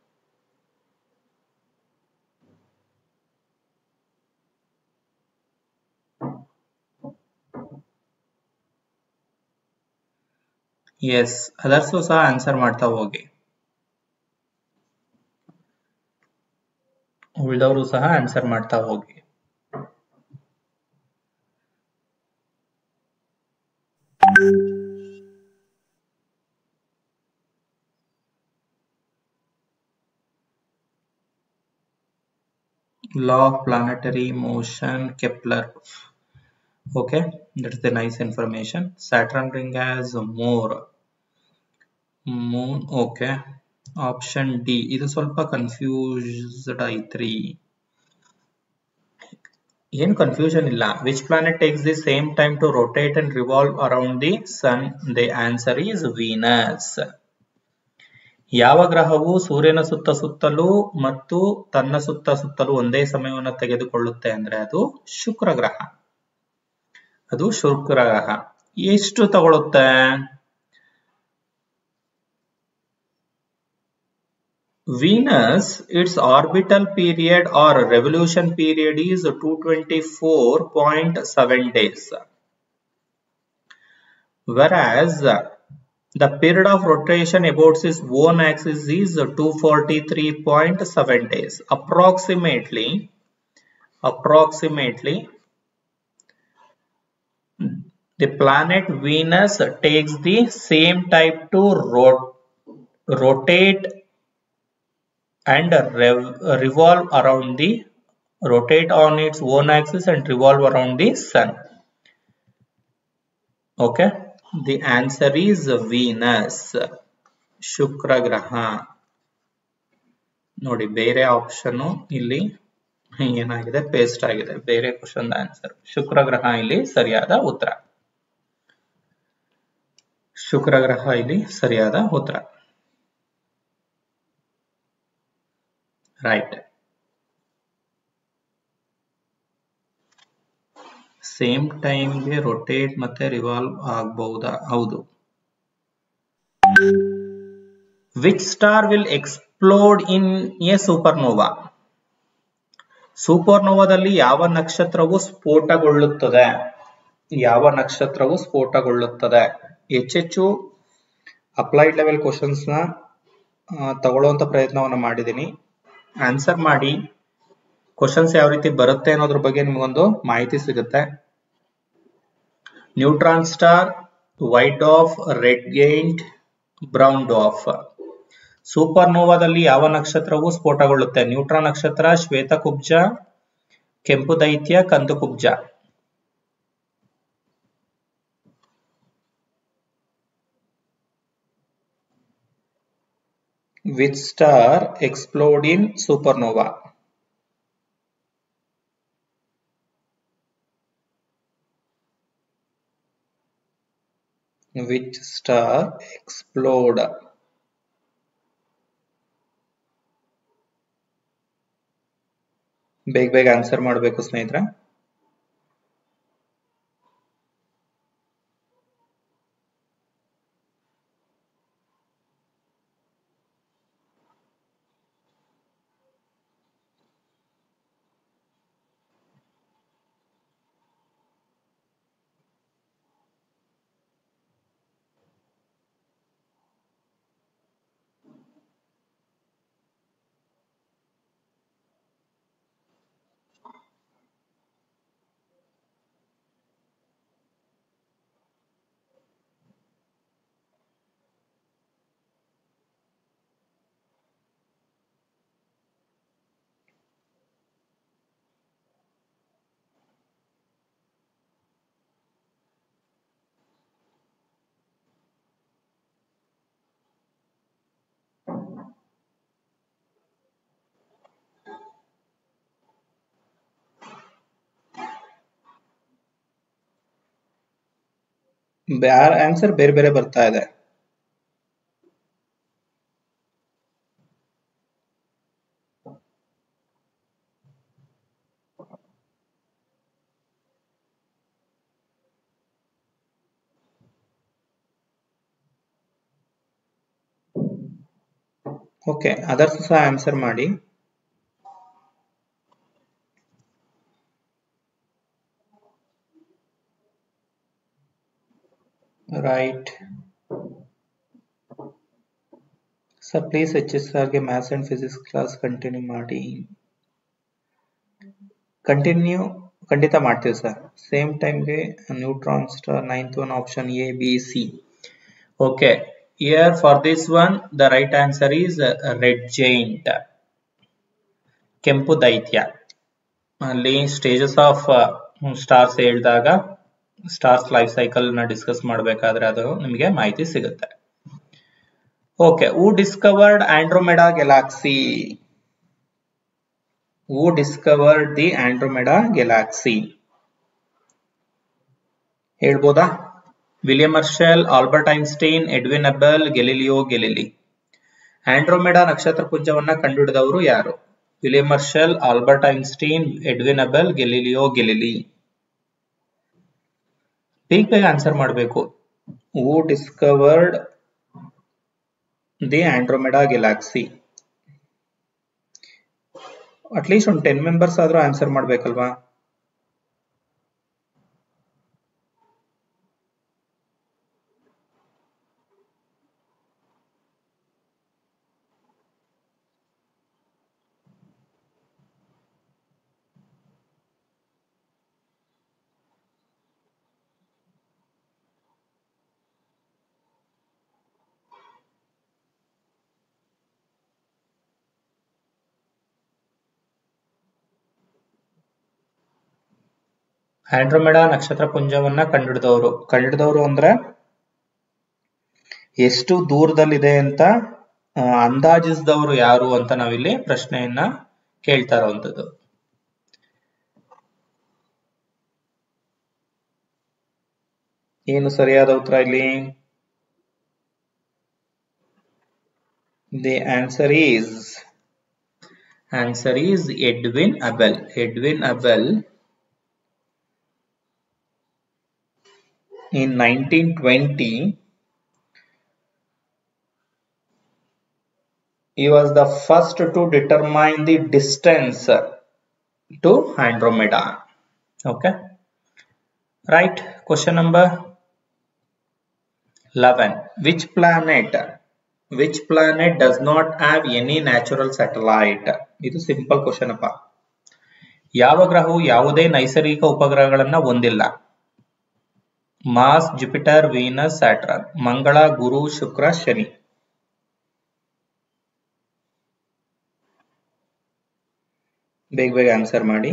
ಎಸ್ ಅದರ್ಸು ಸಹ ಆನ್ಸರ್ ಮಾಡ್ತಾ ಹೋಗಿ ಉಳಿದವರು ಸಹ ಆನ್ಸರ್ ಮಾಡ್ತಾ ಹೋಗಿ law of planetary motion Kepler. Okay, that's the nice information. Saturn ring has more moon. Okay, option D. ಇದು ಸ್ವಲ್ಪ ಕನ್ಫ್ಯೂಸ್ಡ್ ಐತ್ರಿ ಏನ್ ಕನ್ಫ್ಯೂಷನ್ ಇಲ್ಲ which planet takes the same time to rotate and revolve around the sun the answer is Venus ಯಾವ ಗ್ರಹವು ಸೂರ್ಯನ ಸುತ್ತ ಸುತ್ತಲೂ ಮತ್ತು ತನ್ನ ಸುತ್ತ ಸುತ್ತಲೂ ಒಂದೇ ಸಮಯವನ್ನು ತೆಗೆದುಕೊಳ್ಳುತ್ತೆ ಅಂದ್ರೆ ಅದು ಶುಕ್ರ ಗ್ರಹ ಅದು ಶುಕ್ರ ಗ್ರಹ ಎಷ್ಟು ತಗೊಳುತ್ತೆ Venus, its orbital period or revolution period is 224.7 days. Whereas the period of rotation about its own axis is 243.7 days. Approximately, approximately, the planet Venus takes the same time to rot rotate and rev revolve around the rotate on its own axis and revolve around the sun. Okay, the answer is Venus. ಶುಕ್ರ ಗ್ರಹ ನೋಡಿ ಬೇರೆ option ಇಲ್ಲಿ ಏನಾಗಿದೆ paste ಆಗಿದೆ ಬೇರೆ question answer ಶುಕ್ರ ಗ್ರಹ ಇಲ್ಲಿ ಸರಿಯಾದ ಉತ್ತರ ಶುಕ್ರ ಗ್ರಹ ಇಲ್ಲಿ ಸರಿಯಾದ ಉತ್ತರ ರೈಟ್ ಸೇಮ್ ಟೈಮ್ಗೆ ರೊಟೇಟ್ ಮತ್ತೆ ರಿವಾಲ್ವ್ ಆಗಬಹುದಾ ಹೌದು which star will explode in a supernova ಸೂಪರ್ನೋವಾದಲ್ಲಿ ಯಾವ ನಕ್ಷತ್ರವು ಸ್ಫೋಟಗೊಳ್ಳುತ್ತದೆ ಯಾವ ನಕ್ಷತ್ರವು ಸ್ಫೋಟಗೊಳ್ಳುತ್ತದೆ ಹೆಚ್ಚೆಚ್ಚು ಅಪ್ಲೈಡ್ ಲೆವೆಲ್ ಕ್ವಶನ್ಸ್ ನ ತಗೊಳ್ಳುವಂತ ಪ್ರಯತ್ನವನ್ನು ಮಾಡಿದ್ದೀನಿ ಆನ್ಸರ್ ಮಾಡಿ ಕ್ವಶನ್ಸ್ ಯಾವ ರೀತಿ ಬರುತ್ತೆ ಅನ್ನೋದ್ರ ಬಗ್ಗೆ ನಿಮಗೊಂದು ಮಾಹಿತಿ ಸಿಗುತ್ತೆ ನ್ಯೂಟ್ರಾನ್ ಸ್ಟಾರ್ ವೈಟ್ ಆಫ್ red giant brown dwarf super ನೋವಾದಲ್ಲಿ ಯಾವ ನಕ್ಷತ್ರವು ಸ್ಫೋಟಗೊಳ್ಳುತ್ತೆ ನ್ಯೂಟ್ರಾನ್ ನಕ್ಷತ್ರ ಶ್ವೇತ ಕುಬ್ಜ ಕೆಂಪು ದೈತ್ಯ ಕಂದು ಕುಬ್ಜ which star explode in supernova which star explode ಬೇಗ ಬೇಗ ಆನ್ಸರ್ ಮಾಡಬೇಕು ಸ್ನೇಹಿತರೆ ಆನ್ಸರ್ ಬೇರೆ ಬೇರೆ ಬರ್ತಾ ಇದೆ ಓಕೆ ಅದರ್ಸ್ ಸಹ ಆನ್ಸರ್ ಮಾಡಿ right sir please H S ಆರ್ಗೆ maths and physics class continue ಮಾಡಿ ಕಂಟಿನ್ಯೂ ಖಂಡಿತ ಮಾಡ್ತೀವಿ ಸರ್ ಸೇಮ್ ಟೈಮ್ಗೆ neutron star ninth one option A B C okay here for this one the right answer is uh, red giant ಕೆಂಪು ದೈತ್ಯ ಅಲ್ಲಿ stages of stars ಹೇಳಿದಾಗ stars life cycle ನ discuss ಮಾಡಬೇಕಾದ್ರೆ ಅದು ನಿಮಗೆ ಮಾಹಿತಿ ಸಿಗುತ್ತೆ okay who discovered Andromeda galaxy who discovered the Andromeda galaxy ಹೇಳ್ಬೋದಾ William Herschel Albert Einstein Edwin Hubble Galileo Galilei Andromeda ನಕ್ಷತ್ರ ಪುಂಜವನ್ನ ಕಂಡುಹಿಡಿದವರು ಯಾರು William Herschel Albert Einstein Edwin Hubble Galileo Galilei ಬೇಗ ಬೇಗ ಆನ್ಸರ್ ಮಾಡಬೇಕು who discovered the Andromeda galaxy at least ಒಂದು ten members ಆದ್ರೂ ಆನ್ಸರ್ ಮಾಡ್ಬೇಕಲ್ವಾ ಆಂಡ್ರೋಮೆಡಾ ನಕ್ಷತ್ರ ಪುಂಜವನ್ನ ಕಂಡುಹಿಡಿದವರು ಕಂಡುಹಿಡಿದವರು ಅಂದ್ರೆ ಎಷ್ಟು ದೂರದಲ್ಲಿದೆ ಅಂತ ಆ, ಅಂದಾಜಿಸಿದವರು ಯಾರು ಅಂತ ನಾವಿಲ್ಲಿ ಪ್ರಶ್ನೆಯನ್ನ ಕೇಳ್ತಾ ಇರುವಂತದ್ದು ಏನು ಸರಿಯಾದ ಉತ್ತರ ಇಲ್ಲಿ the answer is answer is Edwin Hubble Edwin Hubble in 1920 he was the first to determine the distance to andromeda okay right question number 11 which planet which planet does not have any natural satellite ಇದು simple question ಅಪ್ಪ ಯಾವ ಗ್ರಹವು ಯಾವುದೇ ನೈಸರ್ಗಿಕ ಉಪಗ್ರಹಗಳನ್ನ ಹೊಂದಿಲ್ಲ mass Jupiter Venus ಸ್ಯಾಟ್ರನ್ ಮಂಗಳ ಗುರು ಶುಕ್ರ ಶನಿ ಬೇಗ ಬೇಗ answer ಮಾಡಿ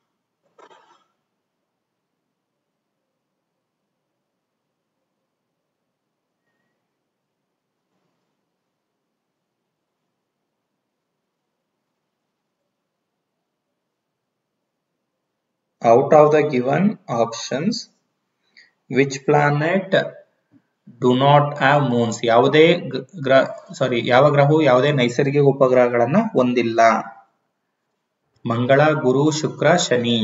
out of the given options which planet do not have moons ಯಾವುದೇ ಗ- ಗ್ರಹ ಸಾರಿ ಯಾವ ಗ್ರಹವು ಯಾವುದೇ ನೈಸರ್ಗಿಕ ಉಪಗ್ರಹಗಳನ್ನ ಹೊಂದಿಲ್ಲ ಮಂಗಳ ಗುರು ಶುಕ್ರ ಶನಿ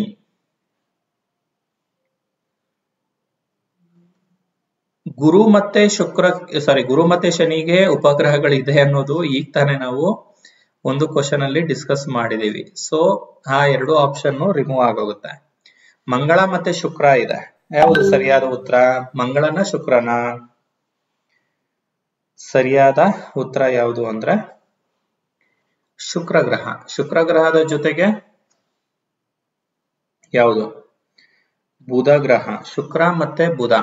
ಗುರು ಮತ್ತೆ ಶುಕ್ರ ಸಾರಿ ಗುರು ಮತ್ತೆ ಶನಿಗೆ ಉಪಗ್ರಹಗಳಿದೆ ಅನ್ನೋದು ಈಗ ತಾನೇ ನಾವು ಒಂದು ಕ್ವಶನ್ ಅಲ್ಲಿ ಡಿಸ್ಕಸ್ ಮಾಡಿದೀವಿ ಸೊ ಆ ಎರಡು ಆಪ್ಷನ್ ರಿಮೂವ್ ಆಗೋಗುತ್ತೆ ಮಂಗಳ ಮತ್ತೆ ಶುಕ್ರ ಇದೆ ಯಾವುದು ಸರಿಯಾದ ಉತ್ತರ ಮಂಗಳನ ಶುಕ್ರನ ಸರಿಯಾದ ಉತ್ತರ ಯಾವುದು ಅಂದ್ರೆ ಶುಕ್ರ ಗ್ರಹ ಶುಕ್ರ ಗ್ರಹದ ಜೊತೆಗೆ ಯಾವುದು ಬುಧ ಗ್ರಹ ಶುಕ್ರ ಮತ್ತೆ ಬುಧ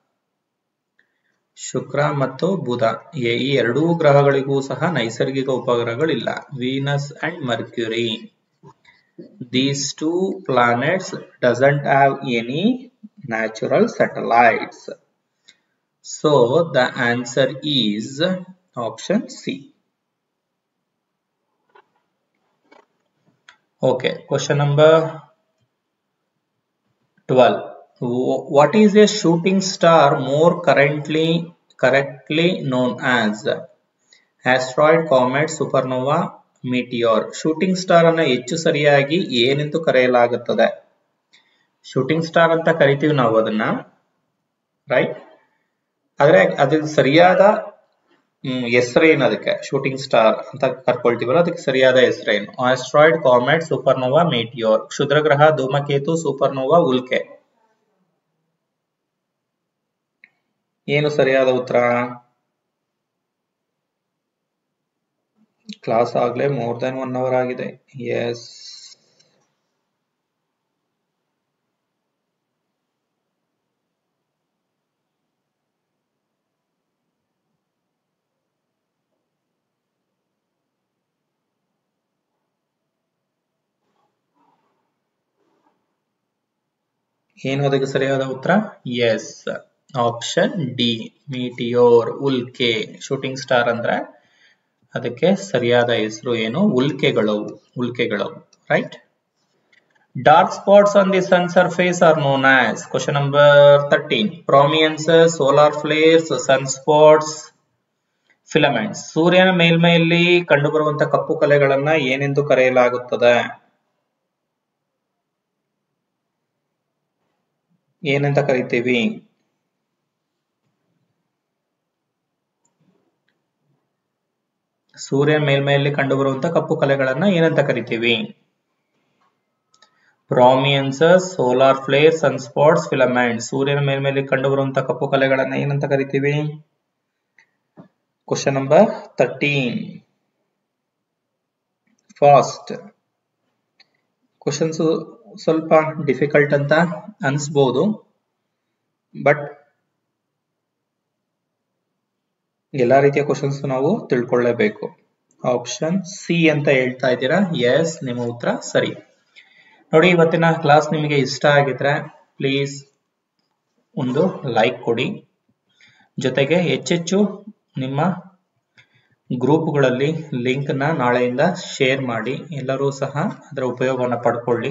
ಶುಕ್ರ ಮತ್ತು ಬುಧ ಈ- ಈ ಎರಡೂ ಗ್ರಹಗಳಿಗೂ ಸಹ ನೈಸರ್ಗಿಕ ಉಪಗ್ರಹಗಳಿಲ್ಲ Venus and Mercury these two planets doesn't have any natural satellites so the answer is option c okay question number 12 what is a shooting star more currently correctly known as asteroid comet supernova meteor shooting star ಅನ್ನ ಹೆಚ್ಚು ಸರಿಯಾಗಿ ಏನೆಂದು ಕರೆಯಲಾಗುತ್ತದೆ shooting star ಅಂತ ಕರಿತೀವಿ ನಾವು ಅದನ್ನ right ಆದ್ರೆ ಅದಕ್ಕೆ ಸರಿಯಾದ ಹೆಸರೇನು ಅದಕ್ಕೆ ಶೂಟಿಂಗ್ ಸ್ಟಾರ್ ಅಂತ ಕರ್ಕೊಳ್ತೀವಲ್ಲ ಅದಕ್ಕೆ ಸರಿಯಾದ ಹೆಸರೇನು ಆಸ್ಟ್ರಾಯ್ಡ್ ಕಾಮೆಟ್ ಸೂಪರ್ನೋವಾ ಮೇಟಿಯೋರ್ ಕ್ಷುದ್ರಗ್ರಹ ಧೂಮಕೇತು ಸೂಪರ್ನೋವಾ ಉಲ್ಕೆ ಏನು ಸರಿಯಾದ ಉತ್ತರ ಕ್ಲಾಸ್ ಆಗ್ಲೇ ಮೋರ್ ದನ್ ಒನ್ ಅವರ್ ಆಗಿದೆ ಎಸ್ ಏನು ಅದಕ್ಕೆ ಸರಿಯಾದ ಉತ್ತರ ಎಸ್ ಆಪ್ಷನ್ ಡಿ ಮೀಟಿಯೋರ್ ಉಲ್ಕೆ ಶೂಟಿಂಗ್ ಸ್ಟಾರ್ ಅಂದ್ರೆ ಅದಕ್ಕೆ ಸರಿಯಾದ ಹೆಸರು ಏನು ಉಲ್ಕೆಗಳು ಉಲ್ಕೆಗಳು right dark spots on the sun surface are known as question number thirteen prominences solar flares sun spots filaments ಸೂರ್ಯನ ಮೇಲ್ಮೈಯಲ್ಲಿ ಕಂಡುಬರುವಂತಹ ಕಪ್ಪು ಕಲೆಗಳನ್ನ ಏನೆಂದು ಕರೆಯಲಾಗುತ್ತದೆ ಏನಂತ ಕರಿತೀವಿ ಸೂರ್ಯನ ಮೇಲ್ಮೈಯಲ್ಲಿ ಕಂಡುಬರುವಂತಹ ಕಪ್ಪು ಕಲೆಗಳನ್ನ ಏನಂತ ಕರಿತೀವಿ prominences solar flare sunspots filament ಸೂರ್ಯನ ಮೇಲ್ಮೇಲೆ ಕಂಡುಬರುವಂತಹ ಕಪ್ಪು ಕಲೆಗಳನ್ನ ಏನಂತ ಕರಿತೀವಿ question number thirteen fast questions ಸ್ವಲ್ಪ ಡಿಫಿಕಲ್ಟ್ ಅಂತ ಅನ್ಸ್ಬೋದು ಬಟ್ ಎಲ್ಲಾ ರೀತಿಯ ಕ್ವಶನ್ಸ್ ನಾವು ತಿಳ್ಕೊಳ್ಳೇಬೇಕು ಆಪ್ಷನ್ ಸಿ ಅಂತ ಹೇಳ್ತಾ ಇದ್ದೀರಾ ಎಸ್ ನಿಮ್ಮ ಉತ್ತರ ಸರಿ ನೋಡಿ ಇವತ್ತಿನ ಕ್ಲಾಸ್ ನಿಮಗೆ ಇಷ್ಟ ಆಗಿದ್ರೆ ಪ್ಲೀಸ್ ಒಂದು ಲೈಕ್ ಕೊಡಿ ಜೊತೆಗೆ ಹೆಚ್ಚೆಚ್ಚು ನಿಮ್ಮ ಗ್ರೂಪ್ಗಳಲ್ಲಿ ಲಿಂಕ್ ನ ನಾಳೆಯಿಂದ ಶೇರ್ ಮಾಡಿ ಎಲ್ಲರೂ ಸಹ ಅದರ ಉಪಯೋಗವನ್ನು ಪಡ್ಕೊಳ್ಳಿ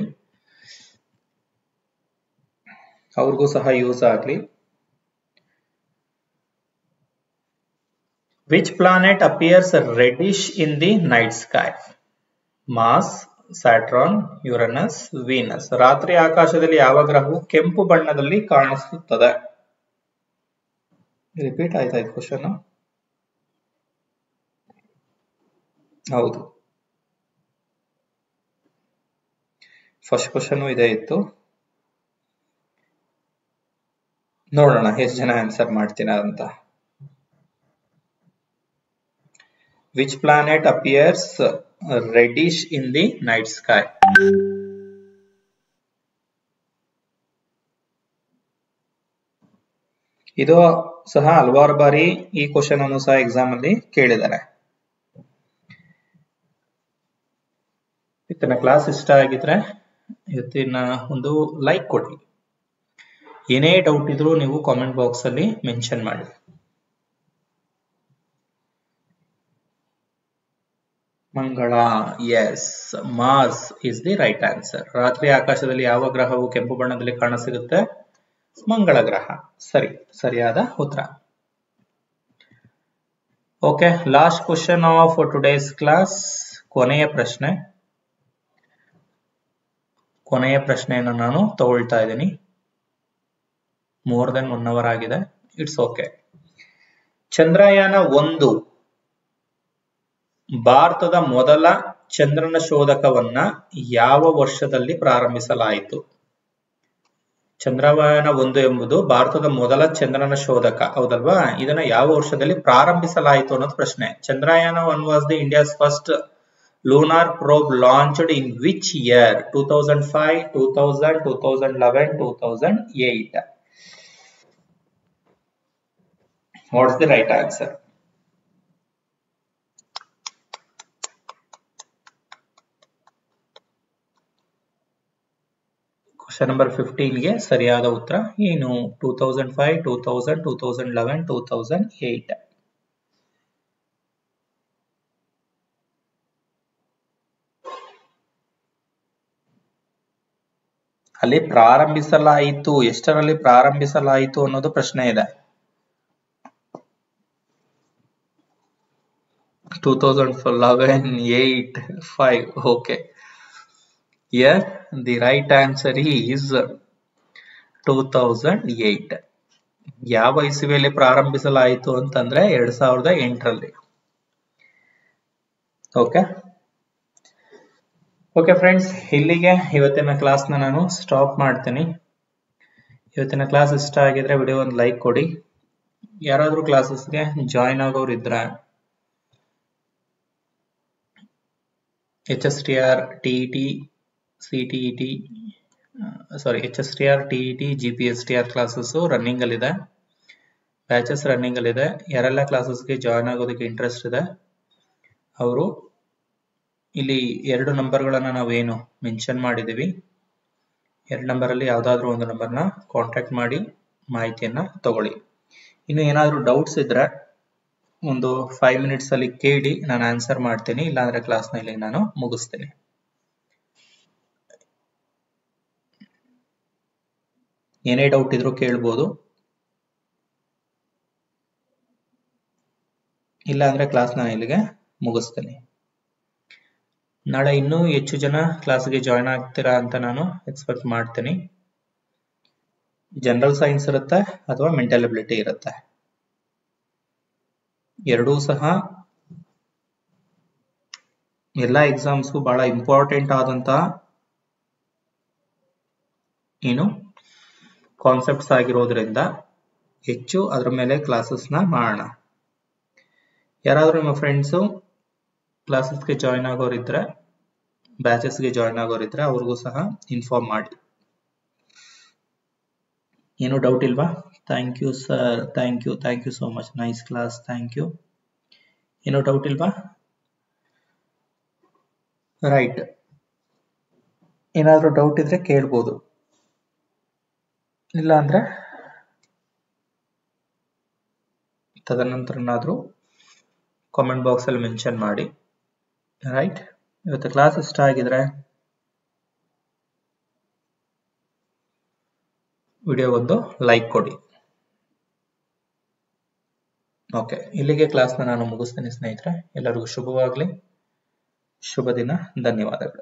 ಅವ್ರಿಗೂ ಸಹ ಯೂಸ್ ಆಗಲಿ which planet appears reddish in the night sky Mars Saturn Uranus Venus ರಾತ್ರಿ ಆಕಾಶದಲ್ಲಿ ಯಾವ ಗ್ರಹವು ಕೆಂಪು ಬಣ್ಣದಲ್ಲಿ ಕಾಣಿಸುತ್ತದೆ ರಿಪೀಟ್ ಆಯ್ತಾ ಇದು ಕ್ವಶನ್ ಹೌದು ಫಸ್ಟ್ ಕ್ವಶನ್ ಇದೇ ಇತ್ತು ನೋಡೋಣ ಎಷ್ಟು ಜನ ಆನ್ಸರ್ ಮಾಡ್ತೀರಾ ಅಂತ which planet appears reddish in the night sky ಇದು ಸಹ ಹಲವಾರು ಬಾರಿ ಈ ಕ್ವಶನ್ ಅನ್ನು ಸಹ ಎಕ್ಸಾಮ್ ಅಲ್ಲಿ ಕೇಳಿದ್ದಾರೆ ಇವತ್ತಿನ ಕ್ಲಾಸ್ ಇಷ್ಟ ಆಗಿದ್ರೆ ಇವತ್ತಿನ ಒಂದು ಲೈಕ್ ಕೊಡಿ ಏನೇ ಡೌಟ್ ಇದ್ರೂ ನೀವು ಕಾಮೆಂಟ್ ಬಾಕ್ಸ್ ಅಲ್ಲಿ ಮೆನ್ಷನ್ ಮಾಡಿ ಮಂಗಳ yes Mars is the right answer ರಾತ್ರಿ ಆಕಾಶದಲ್ಲಿ ಯಾವ ಗ್ರಹವು ಕೆಂಪು ಬಣ್ಣದಲ್ಲಿ ಕಾಣಸಿಗುತ್ತೆ ಮಂಗಳ ಗ್ರಹ ಸರಿ ಸರಿಯಾದ ಉತ್ತರ okay last question of today's class ಕೊನೆಯ ಪ್ರಶ್ನೆ ಕೊನೆಯ ಪ್ರಶ್ನೆಯನ್ನು ನಾನು ತಗೊಳ್ತಾ ಇದ್ದೀನಿ ಮೋರ್ ದೆನ್ ಒನ್ ಅವರ್ ಆಗಿದೆ ಇಟ್ಸ್ ಓಕೆ ಚಂದ್ರಯಾನ ಒಂದು ಭಾರತದ ಮೊದಲ ಚಂದ್ರನ ಶೋಧಕವನ್ನ ಯಾವ ವರ್ಷದಲ್ಲಿ ಪ್ರಾರಂಭಿಸಲಾಯಿತು ಚಂದ್ರಯಾನ ಒಂದು ಎಂಬುದು ಭಾರತದ ಮೊದಲ ಚಂದ್ರನ ಶೋಧಕ ಹೌದಲ್ವಾ ಇದನ್ನ ಯಾವ ವರ್ಷದಲ್ಲಿ ಪ್ರಾರಂಭಿಸಲಾಯಿತು ಅನ್ನೋದು ಪ್ರಶ್ನೆ Chandrayaan one was the India's first lunar probe launched in which year two thousand five two thousand two thousand eleven two thousand eight what's the right answer question number ಫಿಫ್ಟೀನ್ಗೆ ಸರಿಯಾದ ಉತ್ತರ ಏನು two thousand five two thousand two thousand eleven two thousand eight ಅಲ್ಲಿ ಪ್ರಾರಂಭಿಸಲಾಯಿತು ಎಷ್ಟರಲ್ಲಿ ಪ್ರಾರಂಭಿಸಲಾಯಿತು ಅನ್ನೋದು ಪ್ರಶ್ನೆ ಇದೆ two thousand eleven eight five okay year the right answer is two thousand eight ಯಾವ ಇಸುವೆಯಲ್ಲಿ ಪ್ರಾರಂಭಿಸಲಾಯಿತು ಅಂತಂದ್ರೆ ಎರಡ್ ಸಾವಿರದ ಎಂಟರಲ್ಲಿ ಓಕೆ ಓಕೆ ಫ್ರೆಂಡ್ಸ್ ಇಲ್ಲಿಗೆ ಇವತ್ತಿನ ಕ್ಲಾಸ್ನ ನಾನು ಸ್ಟಾಪ್ ಮಾಡ್ತೀನಿ ಇವತ್ತಿನ ಕ್ಲಾಸ್ ಇಷ್ಟ ಆಗಿದ್ರೆ ವಿಡಿಯೋ ಒಂದು ಲೈಕ್ ಕೊಡಿ ಯಾರಾದರೂ ಕ್ಲಾಸಸ್ಗೆ ಜಾಯಿನ್ ಆಗೋರು ಇದ್ರೆ H S T R T E T C T E T sorry H S T R T E T G P S T R classes ರನ್ನಿಂಗಲ್ಲಿದೆ ಬ್ಯಾಚಸ್ ರನ್ನಿಂಗಲ್ಲಿದೆ ಯಾರೆಲ್ಲ ಕ್ಲಾಸಸ್ಗೆ ಜಾಯ್ನ್ ಆಗೋದಕ್ಕೆ ಇಂಟ್ರೆಸ್ಟ್ ಇದೆ ಅವರು ಇಲ್ಲಿ ಎರಡು ನಂಬರ್ಗಳನ್ನು ನಾವೇನು ಮೆನ್ಷನ್ ಮಾಡಿದ್ದೀವಿ ಎರಡು ನಂಬರಲ್ಲಿ ಯಾವುದಾದ್ರೂ ಒಂದು ನಂಬರ್ನ ಕಾಂಟ್ಯಾಕ್ಟ್ ಮಾಡಿ ಮಾಹಿತಿಯನ್ನು ತಗೊಳ್ಳಿ ಇನ್ನು ಏನಾದರೂ ಡೌಟ್ಸ್ ಇದ್ರೆ ಒಂದು ಫೈವ್ ಮಿನಿಟ್ಸ್ ಅಲ್ಲಿ ಕೇಳಿ ನಾನು ಆನ್ಸರ್ ಮಾಡ್ತೀನಿ ಇಲ್ಲಾಂದ್ರೆ ಕ್ಲಾಸ್ನ ಇಲ್ಲಿ ನಾನು ಮುಗಿಸ್ತೀನಿ ಏನೇ ಡೌಟ್ ಇದ್ರೂ ಕೇಳ್ಬೋದು ಇಲ್ಲ ಅಂದ್ರೆ ಕ್ಲಾಸ್ ನಾನು ಇಲ್ಲಿಗೆ ಮುಗಿಸ್ತೀನಿ ನಾಳೆ ಇನ್ನೂ ಹೆಚ್ಚು ಜನ ಕ್ಲಾಸ್ಗೆ ಜಾಯ್ನ್ ಆಗ್ತೀರಾ ಅಂತ ನಾನು ಎಕ್ಸ್ಪೆಕ್ಟ್ ಮಾಡ್ತೀನಿ ಜನರಲ್ ಸೈನ್ಸ್ ಇರುತ್ತೆ ಅಥವಾ ಮೆಂಟಲ್ ಅಬಿಲಿಟಿ ಇರುತ್ತೆ ಎರಡೂ ಸಹ ಎಲ್ಲ ಎಕ್ಸಾಮ್ಸ್ಗೂ ಬಹಳ ಇಂಪಾರ್ಟೆಂಟ್ ಆದಂತಹ ಏನು ಕಾನ್ಸೆಪ್ಟ್ಸ್ ಆಗಿರೋದ್ರಿಂದ ಹೆಚ್ಚು ಅದ್ರ ಮೇಲೆ ಕ್ಲಾಸಸ್ನ ಮಾಡೋಣ ಯಾರಾದರೂ ನಿಮ್ಮ ಫ್ರೆಂಡ್ಸು ಕ್ಲಾಸಸ್ಗೆ ಜಾಯ್ನ್ ಆಗೋರಿದ್ರೆ ಬ್ಯಾಚಸ್ಗೆ ಜಾಯ್ನ್ ಆಗೋರಿದ್ರೆ ಅವ್ರಿಗೂ ಸಹ ಇನ್ಫಾರ್ಮ್ ಮಾಡಿ ಏನು ಡೌಟ್ ಇಲ್ವಾ thank you sir thank you thank you so much nice class thank you ಏನು ಡೌಟ್ ಇಲ್ವಾ ರೈಟ್ ಏನಾದರೂ ಡೌಟ್ ಇದ್ರೆ ಕೇಳ್ಬೋದು ಇಲ್ಲ ಅಂದ್ರೆ ತದನಂತರನಾದರೂ ಕಾಮೆಂಟ್ ಬಾಕ್ಸ್ ಅಲ್ಲಿ ಮೆನ್ಷನ್ ಮಾಡಿ ರೈಟ್ ಇವತ್ತು ಕ್ಲಾಸ್ ಇಷ್ಟ ಆಗಿದ್ರೆ ವಿಡಿಯೋ ಒಂದು ಲೈಕ್ ಕೊಡಿ ಓಕೆ ಇಲ್ಲಿಗೆ ಕ್ಲಾಸ್ನ ನಾನು ಮುಗಿಸ್ತೀನಿ ಸ್ನೇಹಿತರೆ ಎಲ್ಲರಿಗೂ ಶುಭವಾಗಲಿ ಶುಭ ದಿನ ಧನ್ಯವಾದಗಳು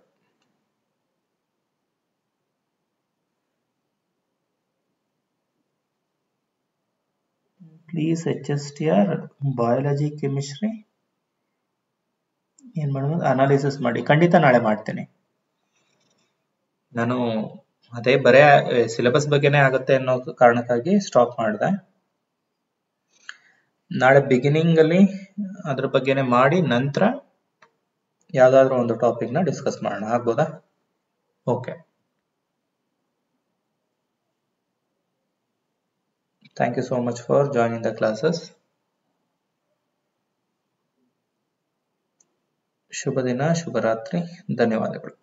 please H S T R biology chemistry ಏನ್ ಮಾಡೋದು ಅನಾಲಿಸಿಸ್ ಮಾಡಿ ಖಂಡಿತ ನಾಳೆ ಮಾಡ್ತೀನಿ ನಾನು ಅದೇ ಬರೇ ಸಿಲೆಬಸ್ ಬಗ್ಗೆನೇ ಆಗುತ್ತೆ ಅನ್ನೋ ಕಾರಣಕ್ಕಾಗಿ ಸ್ಟಾಪ್ ಮಾಡಿದೆ ನಾಳೆ ಬಿಗಿನಿಂಗ್ ಅಲ್ಲಿ ಅದ್ರ ಬಗ್ಗೆನೇ ಮಾಡಿ ನಂತರ ಯಾವ್ದಾದ್ರು ಒಂದು ಟಾಪಿಕ್ ನ ಡಿಸ್ಕಸ್ ಮಾಡೋಣ ಆಗ್ಬೋದಾ okay thank you so much for joining the classes ಶುಭ ದಿನ ಶುಭರಾತ್ರಿ ಧನ್ಯವಾದಗಳು